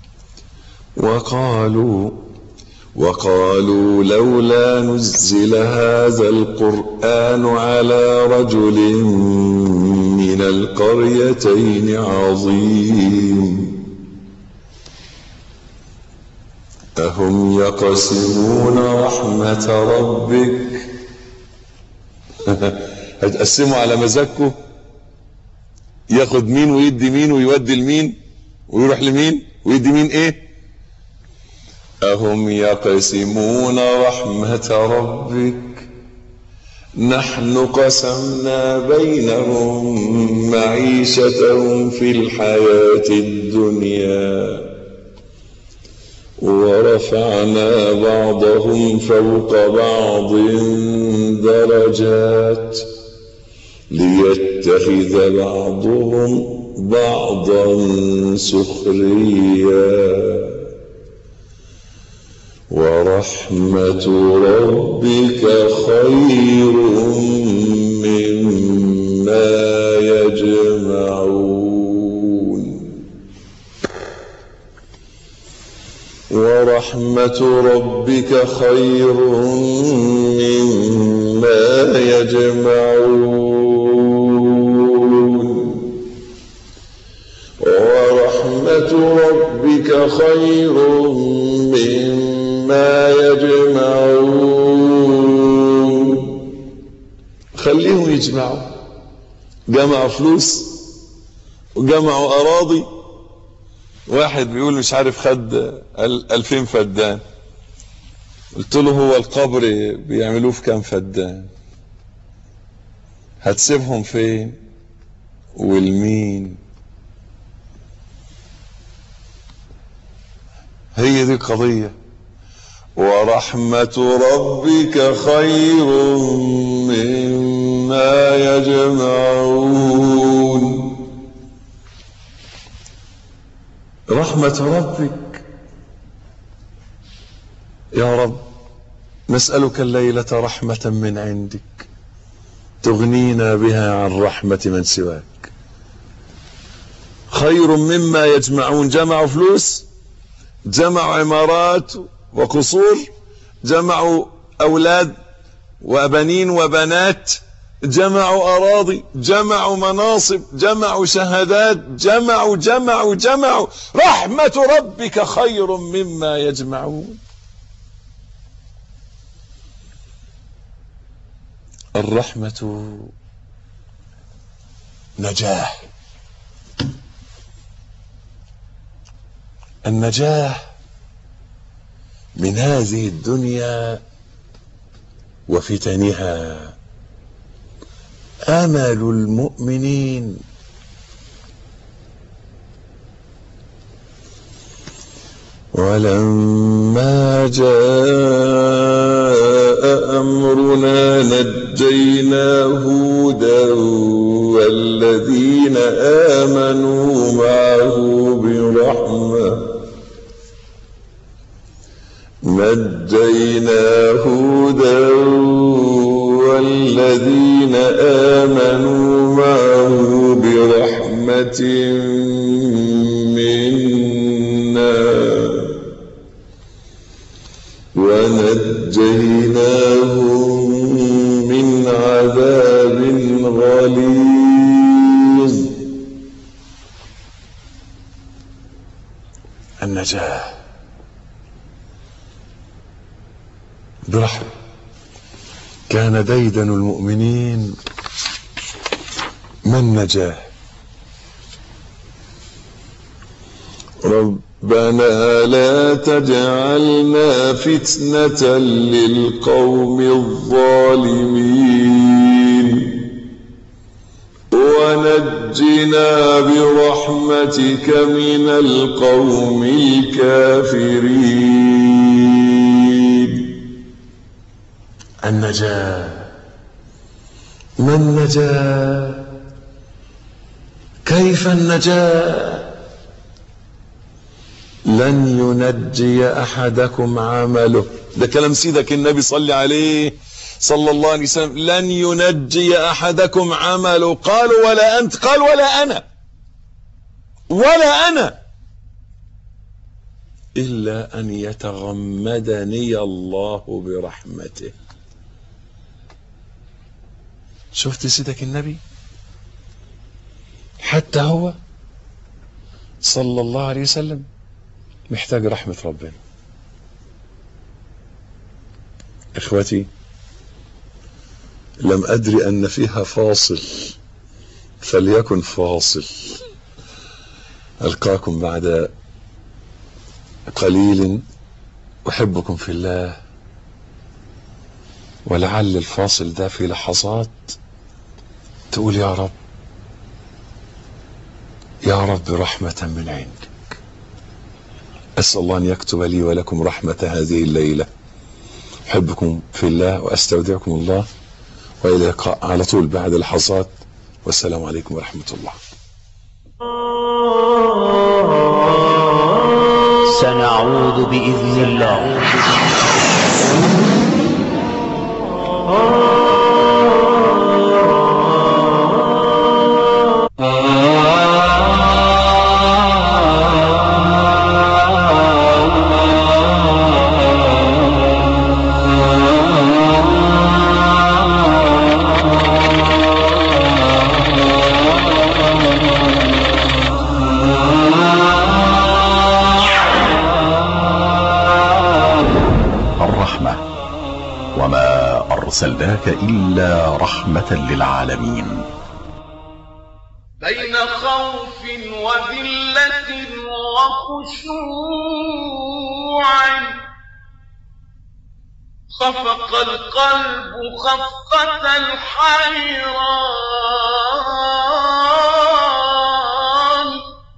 وقالوا وقالوا لولا نزل هذا القرآن على رجل من القريتين عظيم أهم يقسمون رحمة ربك هتقسموا على مزاجكم ياخد مين ويدي مين ويودي لمين ويروح لمين ويدي مين ايه أهم يقسمون رحمة ربك نحن قسمنا بينهم معيشتهم في الحياة الدنيا ورفعنا بعضهم فوق بعض درجات ليتخذ بعضهم بعضا سخريا ورحمة ربك خير مما يجمعون ورحمة ربك خير مما يجمعون ورحمة ربك خير مما يجمعون خليهم يجمعوا جمعوا فلوس وجمعوا أراضي واحد بيقول مش عارف خد ألفين فدان قلت له هو القبر بيعملوه في كام فدان هتسيبهم فين والمين هي دي القضية ورحمة ربك خير مما يجمعون رحمة ربك يا رب نسألك الليلة رحمة من عندك تغنينا بها عن رحمة من سواك خير مما يجمعون جمعوا فلوس جمعوا عمارات وقصور جمعوا أولاد وبنين وبنات جمعوا أراضي جمعوا مناصب جمعوا شهادات جمعوا جمعوا جمعوا رحمة ربك خير مما يجمعون الرحمة نجاة النجاة من هذه الدنيا وفتنها امل المؤمنين ولما جاء امرنا نجينا هودا والذين امنوا معه برحمه نجينا هودا والذين آمنوا معه برحمة منا ونجيناهم من عذاب غليظ النجاه برحمة كان ديدن المؤمنين من نجاه ربنا لا تجعلنا فتنة للقوم الظالمين ونجنا برحمتك من القوم الكافرين النجاة ما النجاة كيف النجاة لن ينجي أحدكم عمله ده كلام سيدك النبي صلى عليه صلى الله عليه وسلم لن ينجي أحدكم عمله قالوا ولا أنت قال ولا أنا ولا أنا إلا أن يتغمدني الله برحمته شفت سيدك النبي حتى هو صلى الله عليه وسلم محتاج رحمة ربنا إخوتي لم أدري أن فيها فاصل فليكن فاصل ألقاكم بعد قليل أحبكم في الله ولعل الفاصل ده في لحظات تقول يا رب يا رب رحمة من عندك أسأل الله أن يكتب لي ولكم رحمة هذه الليلة أحبكم في الله وأستودعكم الله وإلى اللقاء على طول بعد لحظات والسلام عليكم ورحمة الله سنعود بإذن الله الرحمة وما أرسلناك إلا رحمة للعالمين بين خوف وذلة وخشوع خفق القلب خفقة الحيران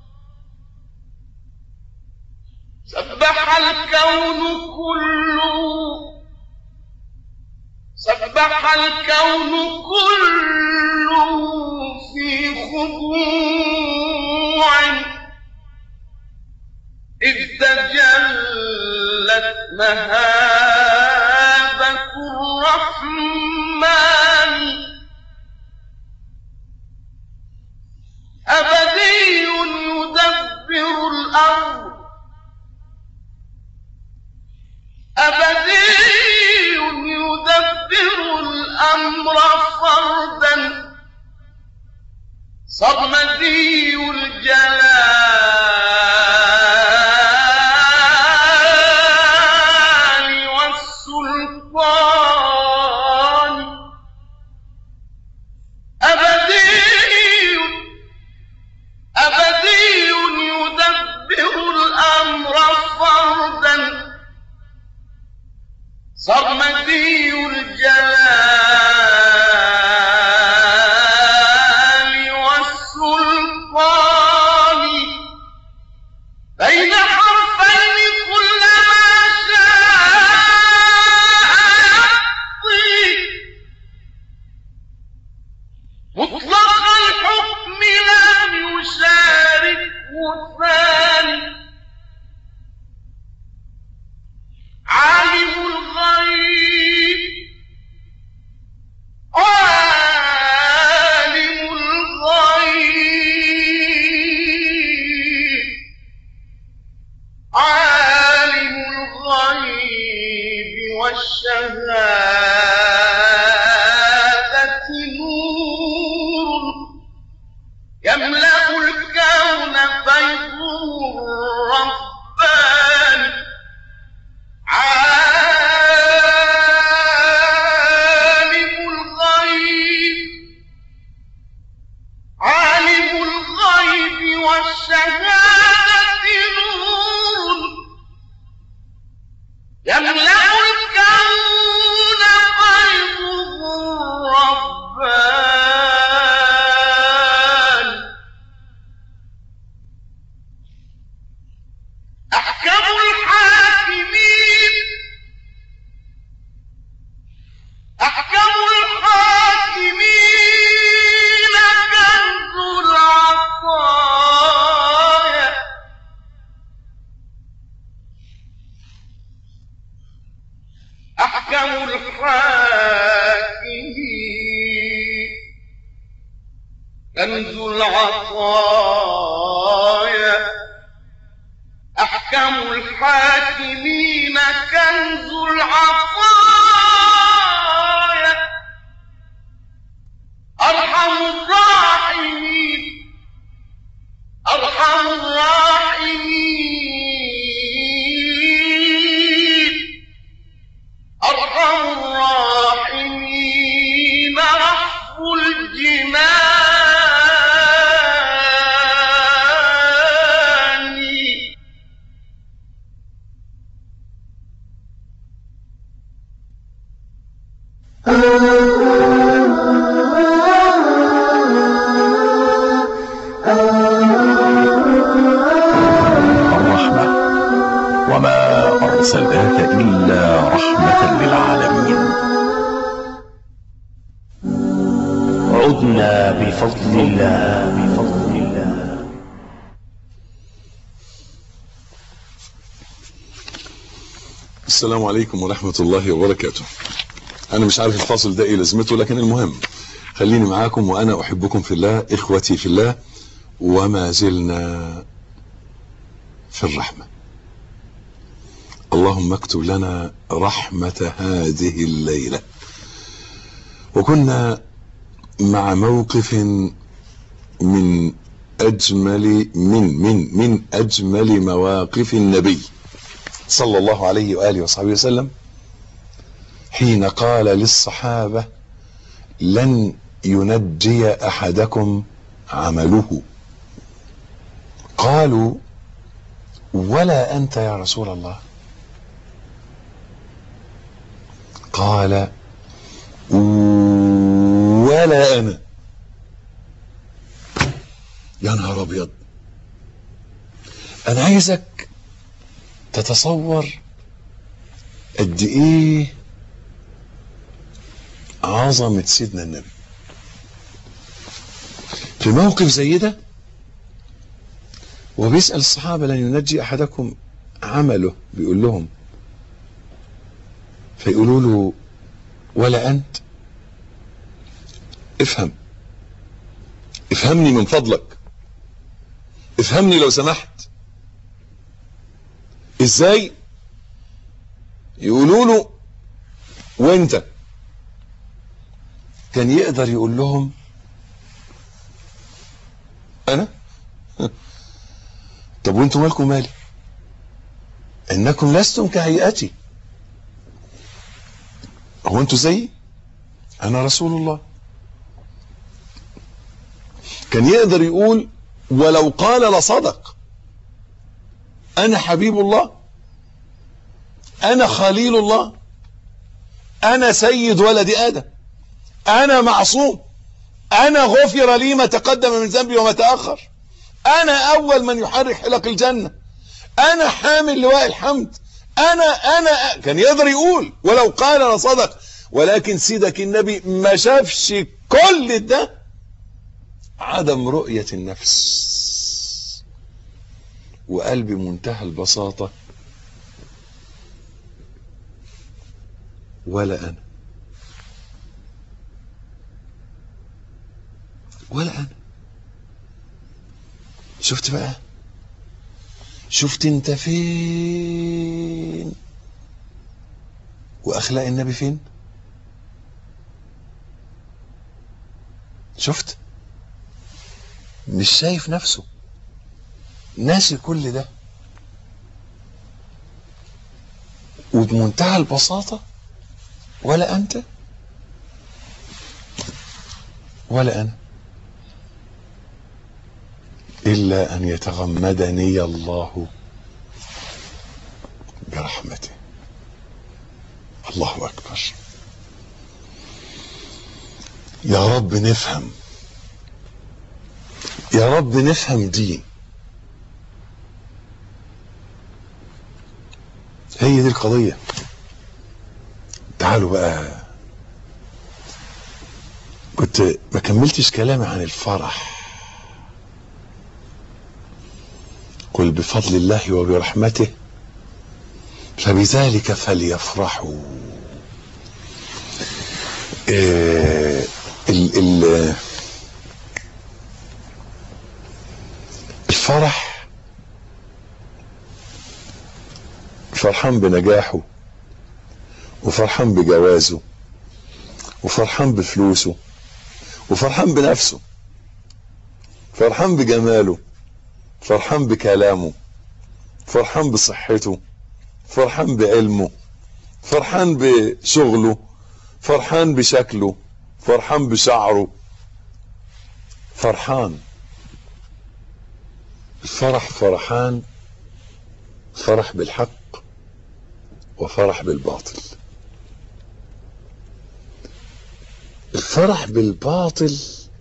سبح الكون كله سبح الكون كله في خضوع إذ تجلت مهابة الرحمن أبدي يدبر الأمر أبدي يدبر الأمر فردا صمدي الجلال والسلطان أبدي أبدي يدبر الأمر فردا صمدي الجلال والسلطان بين حرفين كلما شاء يقضي مطلق الحكم لم يشاركه ثاني عالم الغيب عالم الغيب عالم الغيب والشهادة نور يملأ الكون فيض رباني عالم الغيب عالم الغيب والشهادة نور يملأ الكون فيضه ربان أحكم الحاكمين أحكم الحاكمين كنز العطايا أحكم الحاكمين كنز العطايا أحكم الحاكمين كنز العطايا أرحم الراحمين أرحم الراحمين أرحم الراحمين رحب الجنان الرحمة وما أرسلناك إلا رحمة للعالمين عدنا بفضل الله بفضل الله السلام عليكم ورحمة الله وبركاته أنا مش عارف الفاصل ده إيه لازمته لكن المهم خليني معاكم وأنا أحبكم في الله إخوتي في الله وما زلنا في الرحمة اللهم اكتب لنا رحمة هذه الليلة وكنا مع موقف من أجمل من من من أجمل مواقف النبي صلى الله عليه وآله وصحبه وسلم حين قال للصحابة لن ينجي أحدكم عمله قالوا ولا أنت يا رسول الله قال ولا انا يا نهار ابيض انا عايزك تتصور قد ايه عظمة سيدنا النبي في موقف زي ده وبيسأل الصحابة لن ينجي أحدكم عمله بيقول لهم فيقولوا له ولا أنت افهم افهمني من فضلك افهمني لو سمحت ازاي يقولوا له وانت كان يقدر يقول لهم انا طب وانتم مالكم مالي انكم لستم كهيئتي هو انتوا زيي انا رسول الله كان يقدر يقول ولو قال لصدق انا حبيب الله انا خليل الله انا سيد ولد ادم انا معصوم انا غفر لي ما تقدم من ذنبي وما تاخر انا اول من يحرك حلق الجنه انا حامل لواء الحمد انا انا كان يقدر يقول ولو قال لصدق ولكن سيدك النبي ما شافش كل ده عدم رؤية النفس وقال بمنتهى البساطة ولا أنا ولا أنا شفت بقى شفت انت فين واخلاق النبي فين شفت مش شايف نفسه ناسي كل ده وبمنتهى البساطة ولا أنت ولا أنا إلا أن يتغمدني الله برحمته الله أكبر يا رب نفهم يا رب نفهم دي هي دي القضية تعالوا بقى كنت ما كملتش كلامي عن الفرح قل بفضل الله وبرحمته فبذلك فليفرحوا إيه ال ال الفرح فرحان بنجاحه وفرحان بجوازه وفرحان بفلوسه وفرحان بنفسه فرحان بجماله فرحان بكلامه فرحان بصحته فرحان بعلمه فرحان بشغله فرحان بشكله فرحان بشعره فرحان الفرح فرحان فرح بالحق وفرح بالباطل الفرح بالباطل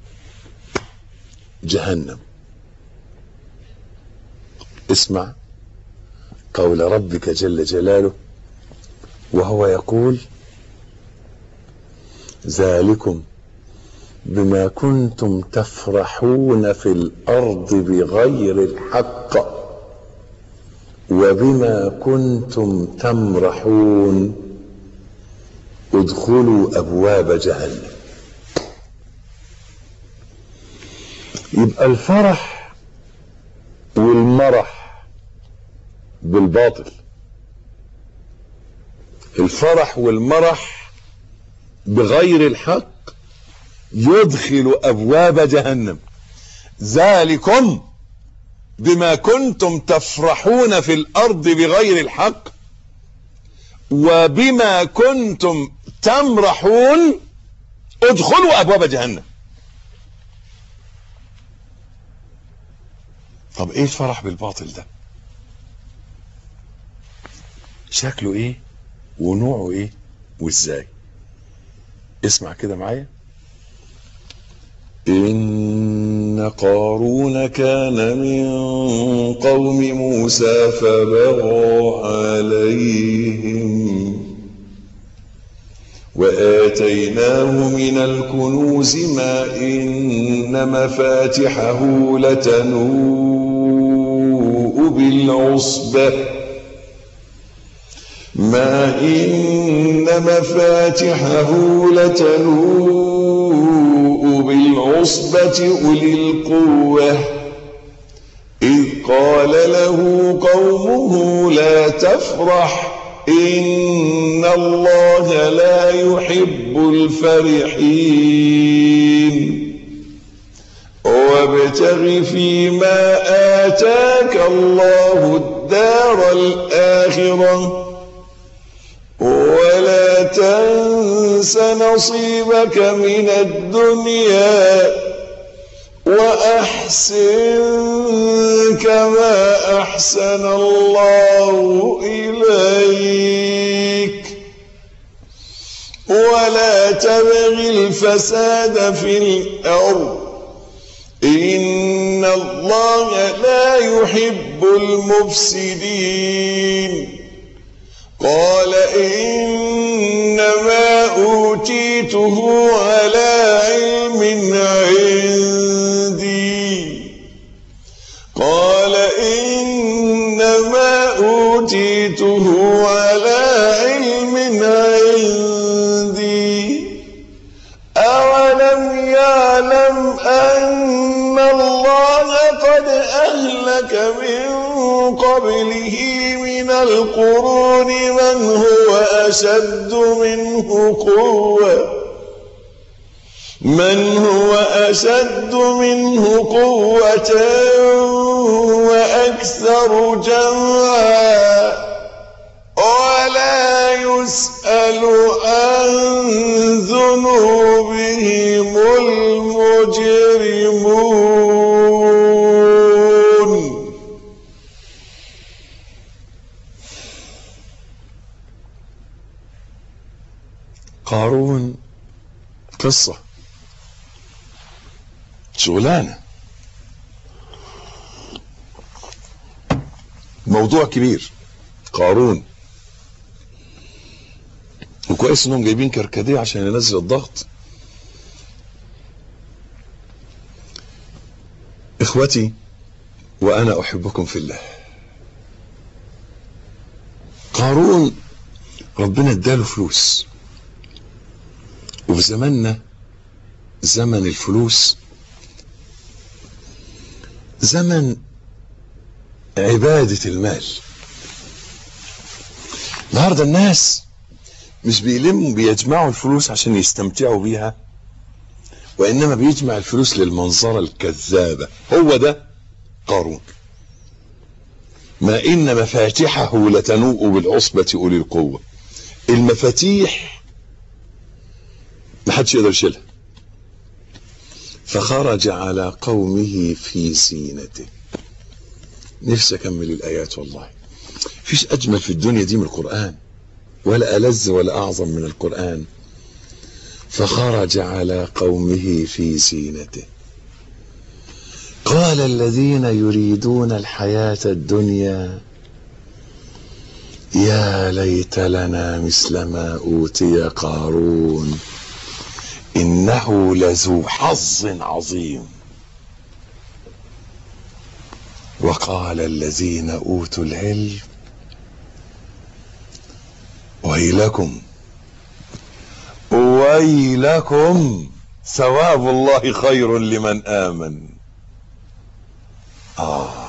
جهنم اسمع قول ربك جل جلاله وهو يقول ذلكم بما كنتم تفرحون في الارض بغير الحق وبما كنتم تمرحون ادخلوا ابواب جهنم يبقى الفرح والمرح بالباطل الفرح والمرح بغير الحق يدخل ابواب جهنم ذلكم بما كنتم تفرحون في الارض بغير الحق وبما كنتم تمرحون ادخلوا ابواب جهنم طب ايه الفرح بالباطل ده شكله ايه ونوعه ايه وازاي اسمع كده معايا إن قارون كان من قوم موسى فبغى عليهم وآتيناه من الكنوز ما إن مفاتحه لتنوء بالعصبة ما إن مفاتحه لتنوء بالعصبة أولي القوة إذ قال له قومه لا تفرح إن الله لا يحب الفرحين وابتغ فيما آتاك الله الدار الآخرة ولا تنس نصيبك من الدنيا وأحسن كما أحسن الله إليك ولا تبغ الفساد في الأرض إن الله لا يحب المفسدين قال إنما أوتيته على علم عندي قال إنما أوتيته على علم عندي أولم يعلم أن الله قد أهلك من قبله من القرون من هو أشد منه قوة من هو أشد منه قوة وأكثر جمعا ولا يسأل عن ذنوبهم المجرمون قارون قصة شغلانة موضوع كبير قارون وكويس انهم جايبين كركديه عشان ينزل الضغط اخوتي وانا احبكم في الله قارون ربنا اداله فلوس وفي زماننا زمن الفلوس زمن عبادة المال النهارده الناس مش بيلموا بيجمعوا الفلوس عشان يستمتعوا بيها وإنما بيجمع الفلوس للمنظرة الكذابة هو ده قارون ما إن مفاتحه لتنوء بالعصبة أولي القوة المفاتيح محدش يقدر يشيلها فخرج على قومه في زينته نفسي اكمل الايات والله فيش اجمل في الدنيا دي من القران ولا ألذ ولا أعظم من القرآن فخرج على قومه في زينته قال الذين يريدون الحياة الدنيا يا ليت لنا مثل ما أوتي قارون إنه لذو حظ عظيم وقال الذين أوتوا العلم ويلكم ويلكم ثواب الله خير لمن آمن آه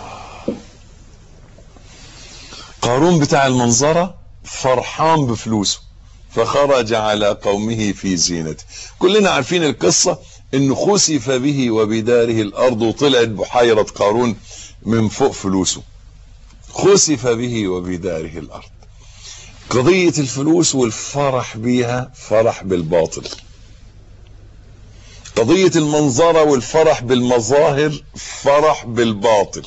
قارون بتاع المنظرة فرحان بفلوسه فخرج على قومه في زينته كلنا عارفين القصة انه خسف به وبداره الارض وطلعت بحيرة قارون من فوق فلوسه خسف به وبداره الارض قضية الفلوس والفرح بيها فرح بالباطل قضية المنظرة والفرح بالمظاهر فرح بالباطل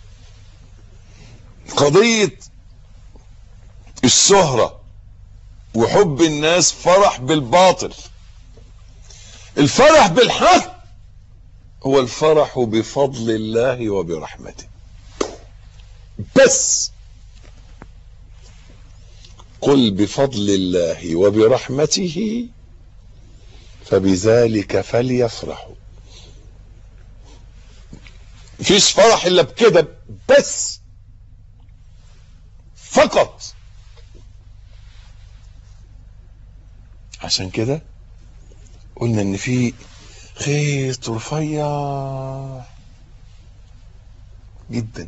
قضية الشهرة وحب الناس فرح بالباطل الفرح بالحق هو الفرح بفضل الله وبرحمته بس قل بفضل الله وبرحمته فبذلك فليفرحوا مفيش فرح الا بكده بس فقط عشان كده قلنا ان في خيط رفيع جدا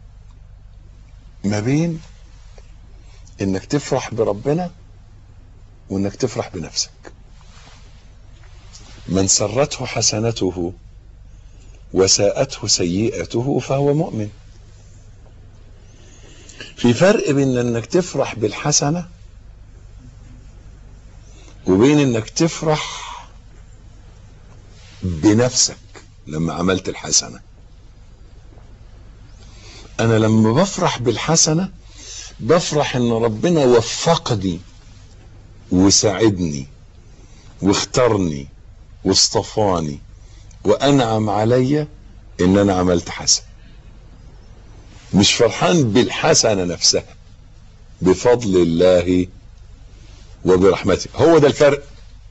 ما بين انك تفرح بربنا وانك تفرح بنفسك من سرته حسنته وساءته سيئته فهو مؤمن في فرق بين انك تفرح بالحسنه وبين انك تفرح بنفسك لما عملت الحسنه انا لما بفرح بالحسنه بفرح ان ربنا وفقني وساعدني واختارني واصطفاني وانعم عليا ان انا عملت حسن مش فرحان بالحسنه نفسها بفضل الله وبرحمته هو ده الفرق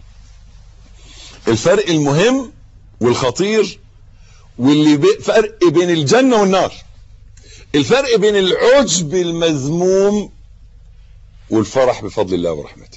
الفرق المهم والخطير واللي بي- فرق بين الجنه والنار الفرق بين العجب المذموم والفرح بفضل الله ورحمته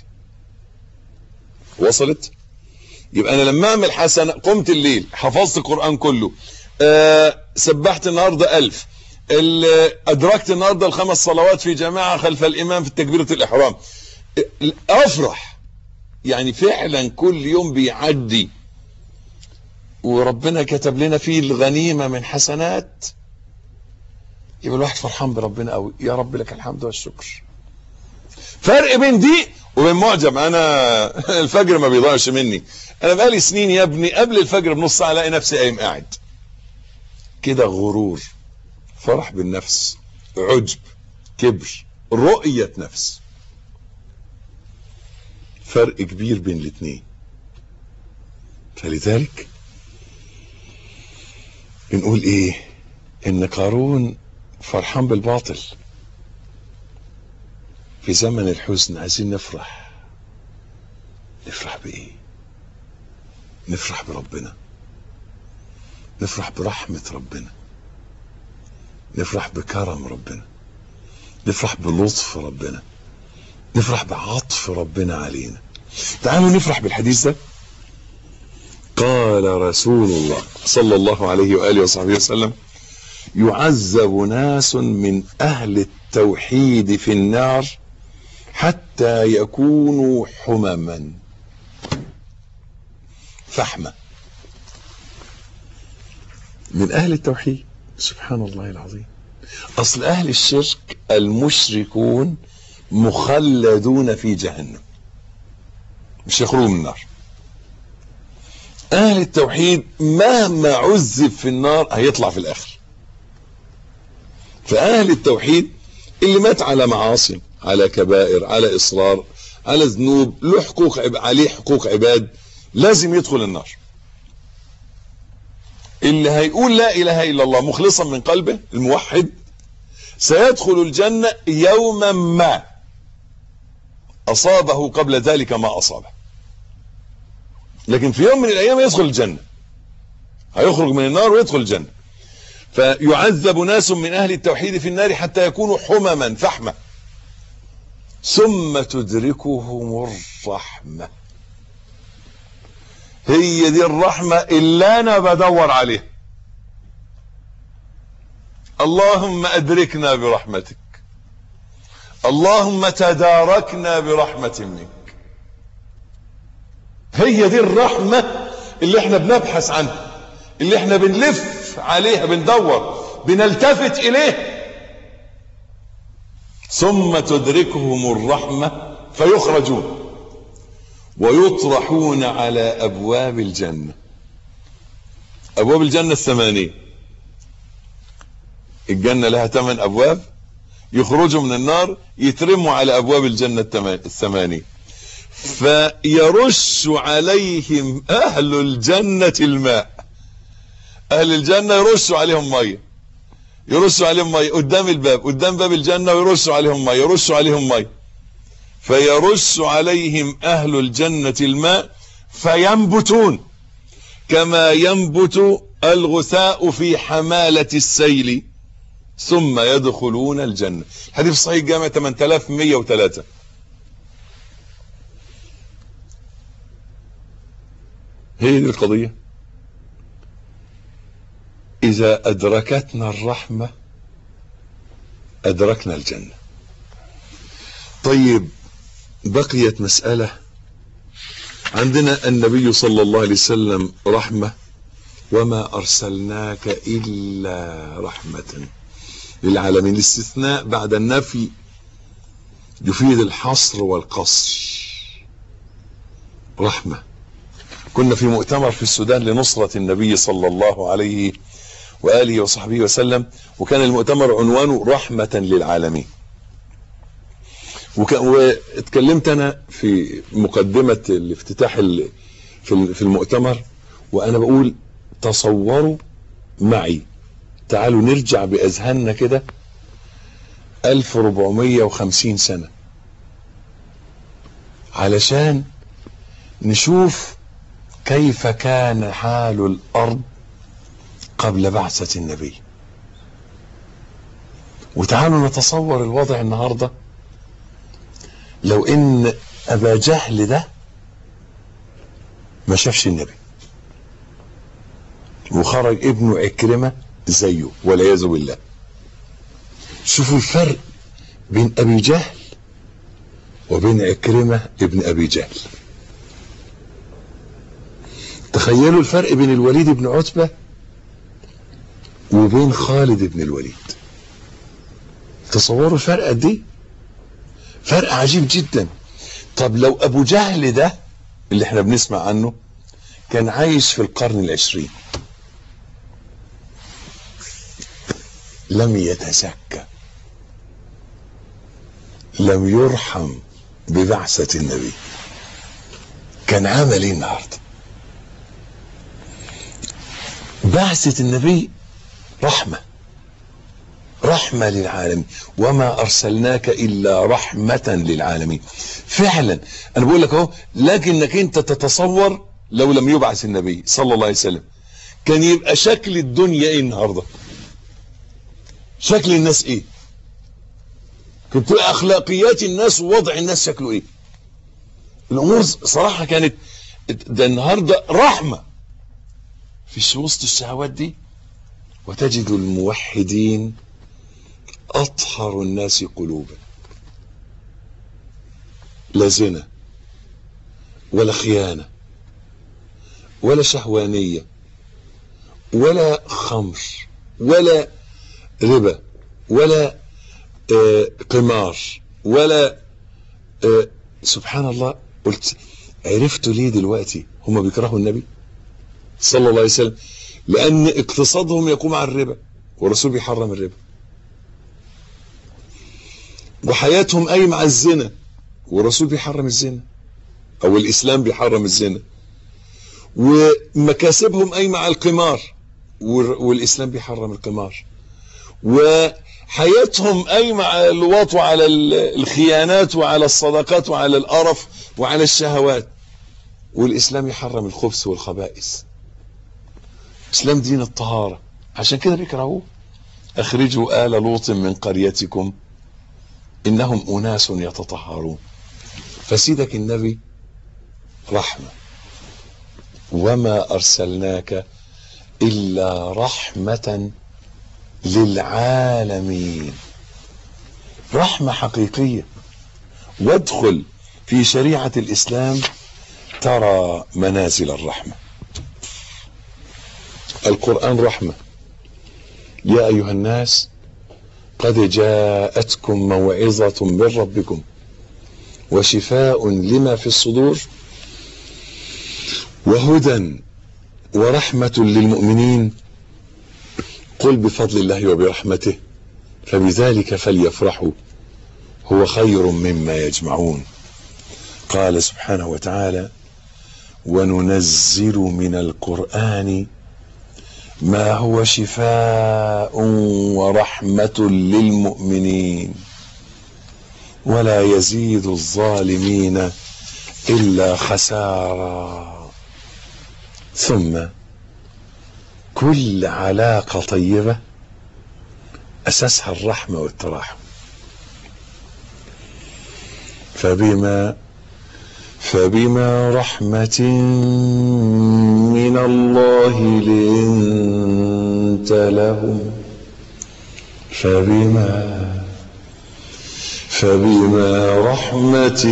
وصلت يبقى انا لما اعمل حسنه قمت الليل حفظت القران كله آه سبحت النهارده ألف ال- ادركت النهارده الخمس صلوات في جماعه خلف الامام في تكبيره الاحرام آه، افرح يعني فعلا كل يوم بيعدي وربنا كتب لنا فيه الغنيمه من حسنات يبقى الواحد فرحان بربنا قوي يا رب لك الحمد والشكر فرق بين دي وبين معجم انا الفجر ما بيضيعش مني انا بقالي سنين يا ابني قبل الفجر بنص ساعه الاقي نفسي قايم قاعد كده غرور فرح بالنفس عجب كبر رؤية نفس فرق كبير بين الاثنين فلذلك بنقول ايه ان قارون فرحان بالباطل في زمن الحزن عايزين نفرح نفرح بايه نفرح بربنا نفرح برحمة ربنا نفرح بكرم ربنا نفرح بلطف ربنا نفرح بعطف ربنا علينا تعالوا نفرح بالحديث ده قال رسول الله صلى الله عليه وآله وصحبه وسلم يعذب ناس من أهل التوحيد في النار حتى يكونوا حمما فحمة من أهل التوحيد سبحان الله العظيم أصل أهل الشرك المشركون مخلدون في جهنم مش يخرجوا من النار أهل التوحيد مهما عذب في النار هيطلع في الآخر فأهل التوحيد اللي مات على معاصي على كبائر على إصرار على ذنوب له حقوق عب... عليه حقوق عباد لازم يدخل النار اللي هيقول لا إله إلا الله مخلصا من قلبه الموحد سيدخل الجنة يوما ما أصابه قبل ذلك ما أصابه لكن في يوم من الأيام يدخل الجنة هيخرج من النار ويدخل الجنة فيعذب ناس من أهل التوحيد في النار حتى يكونوا حمما فحمة ثم تدركهم الرحمة هي دي الرحمة اللي أنا بدور عليها اللهم أدركنا برحمتك اللهم تداركنا برحمة منك هي دي الرحمة اللي احنا بنبحث عنها اللي احنا بنلف عليها بندور بنلتفت إليه ثم تدركهم الرحمة فيخرجون ويطرحون على أبواب الجنة أبواب الجنة الثمانية الجنة لها ثمان أبواب يخرجوا من النار يترموا على أبواب الجنة الثمانية فيرش عليهم أهل الجنة الماء أهل الجنة يرشوا عليهم مية يرشوا عليهم مية قدام الباب قدام باب الجنة ويرشوا عليهم مية يرشوا عليهم مية فيرش عليهم أهل الجنة الماء فينبتون كما ينبت الغثاء في حمالة السيل ثم يدخلون الجنة حديث صحيح جامع 8103 هي دي القضية إذا أدركتنا الرحمة أدركنا الجنة طيب بقيت مسألة عندنا النبي صلى الله عليه وسلم رحمة وما أرسلناك إلا رحمة للعالمين الاستثناء بعد النفي يفيد الحصر والقصر رحمة كنا في مؤتمر في السودان لنصرة النبي صلى الله عليه وآله وصحبه وسلم وكان المؤتمر عنوانه رحمة للعالمين وك... واتكلمت انا في مقدمة الافتتاح ال... في في المؤتمر وانا بقول تصوروا معي تعالوا نرجع باذهاننا كده 1450 سنة علشان نشوف كيف كان حال الارض قبل بعثة النبي وتعالوا نتصور الوضع النهارده لو ان ابا جهل ده ما شافش النبي وخرج ابنه عكرمه زيه والعياذ بالله شوفوا الفرق بين ابي جهل وبين عكرمه ابن ابي جهل تخيلوا الفرق بين الوليد بن عتبه وبين خالد بن الوليد تصوروا الفرق قد ايه فرق عجيب جدا طب لو ابو جهل ده اللي احنا بنسمع عنه كان عايش في القرن العشرين لم يتزكى لم يرحم ببعثة النبي كان عمل ايه النهارده بعثة النبي رحمة رحمة للعالمين وما أرسلناك إلا رحمة للعالمين فعلا أنا بقول لك أهو لكنك أنت تتصور لو لم يبعث النبي صلى الله عليه وسلم كان يبقى شكل الدنيا إيه النهاردة شكل الناس إيه كنت تبقى أخلاقيات الناس ووضع الناس شكله إيه الأمور صراحة كانت ده النهاردة رحمة في وسط الشهوات دي وتجد الموحدين أطهر الناس قلوبا لا زنا ولا خيانة ولا شهوانية ولا خمر ولا ربا ولا آه قمار ولا آه سبحان الله قلت عرفتوا ليه دلوقتي هم بيكرهوا النبي صلى الله عليه وسلم لأن اقتصادهم يقوم على الربا والرسول بيحرم الربا وحياتهم قايمة على الزنا والرسول بيحرم الزنا او الاسلام بيحرم الزنا ومكاسبهم قايمة على القمار والاسلام بيحرم القمار وحياتهم قايمة على اللواط وعلى الخيانات وعلى الصدقات وعلى القرف وعلى الشهوات والاسلام يحرم الخبث والخبائث الاسلام دين الطهارة عشان كده بيكرهوه اخرجوا آل لوط من قريتكم انهم اناس يتطهرون فسيدك النبي رحمة وما ارسلناك الا رحمة للعالمين رحمة حقيقية وادخل في شريعة الاسلام ترى منازل الرحمة القرآن رحمة يا ايها الناس قد جاءتكم موعظة من ربكم وشفاء لما في الصدور وهدى ورحمة للمؤمنين قل بفضل الله وبرحمته فبذلك فليفرحوا هو خير مما يجمعون قال سبحانه وتعالى وننزل من القرآن ما هو شفاء ورحمة للمؤمنين ولا يزيد الظالمين إلا خسارا ثم كل علاقة طيبة أساسها الرحمة والتراحم فبما فبما رحمة من الله لنت لهم فبما فبما رحمة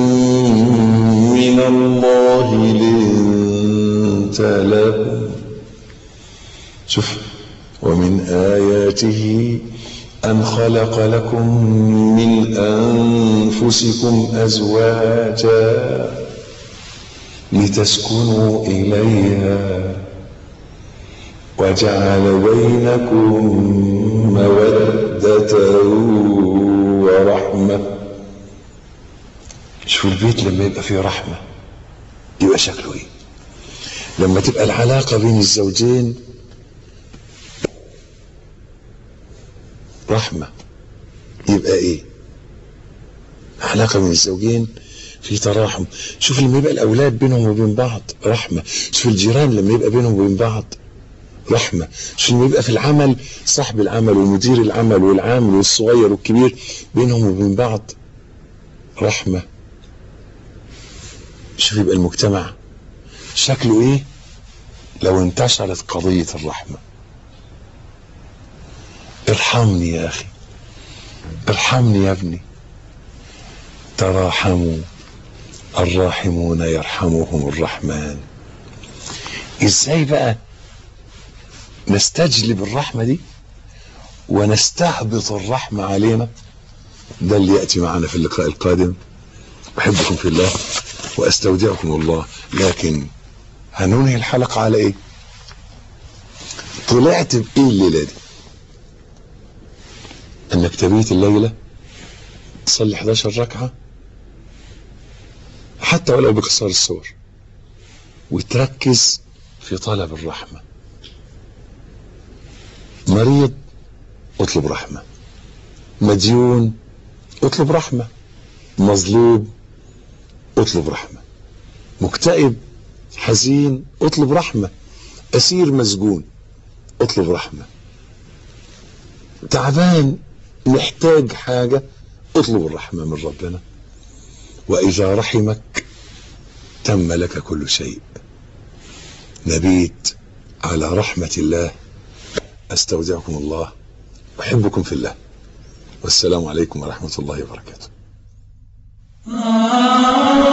من الله لنت لهم شوف ومن آياته أن خلق لكم من أنفسكم أزواجا لتسكنوا إليها وجعل بينكم مودة ورحمة شوف البيت لما يبقى فيه رحمة يبقى شكله ايه لما تبقى العلاقة بين الزوجين رحمة يبقى ايه علاقة بين الزوجين في تراحم شوف لما يبقى الاولاد بينهم وبين بعض رحمة شوف الجيران لما يبقى بينهم وبين بعض رحمة شوف لما يبقى في العمل صاحب العمل ومدير العمل والعامل والصغير والكبير بينهم وبين بعض رحمة شوف يبقى المجتمع شكله ايه لو انتشرت قضية الرحمة ارحمني يا اخي ارحمني يا ابني تراحموا الراحمون يرحمهم الرحمن ازاي بقى نستجلب الرحمة دي ونستهبط الرحمة علينا ده اللي يأتي معنا في اللقاء القادم أحبكم في الله وأستودعكم الله لكن هننهي الحلقة على إيه طلعت بإيه الليلة دي أنك تبيت الليلة تصلي 11 ركعة حتى ولو بقصار الصور وتركز في طلب الرحمه مريض اطلب رحمة مديون اطلب رحمة مظلوم اطلب رحمة مكتئب حزين اطلب رحمة اسير مسجون اطلب رحمة تعبان محتاج حاجة اطلب الرحمة من ربنا واذا رحمك تم لك كل شيء نبيت على رحمة الله استودعكم الله احبكم في الله والسلام عليكم ورحمه الله وبركاته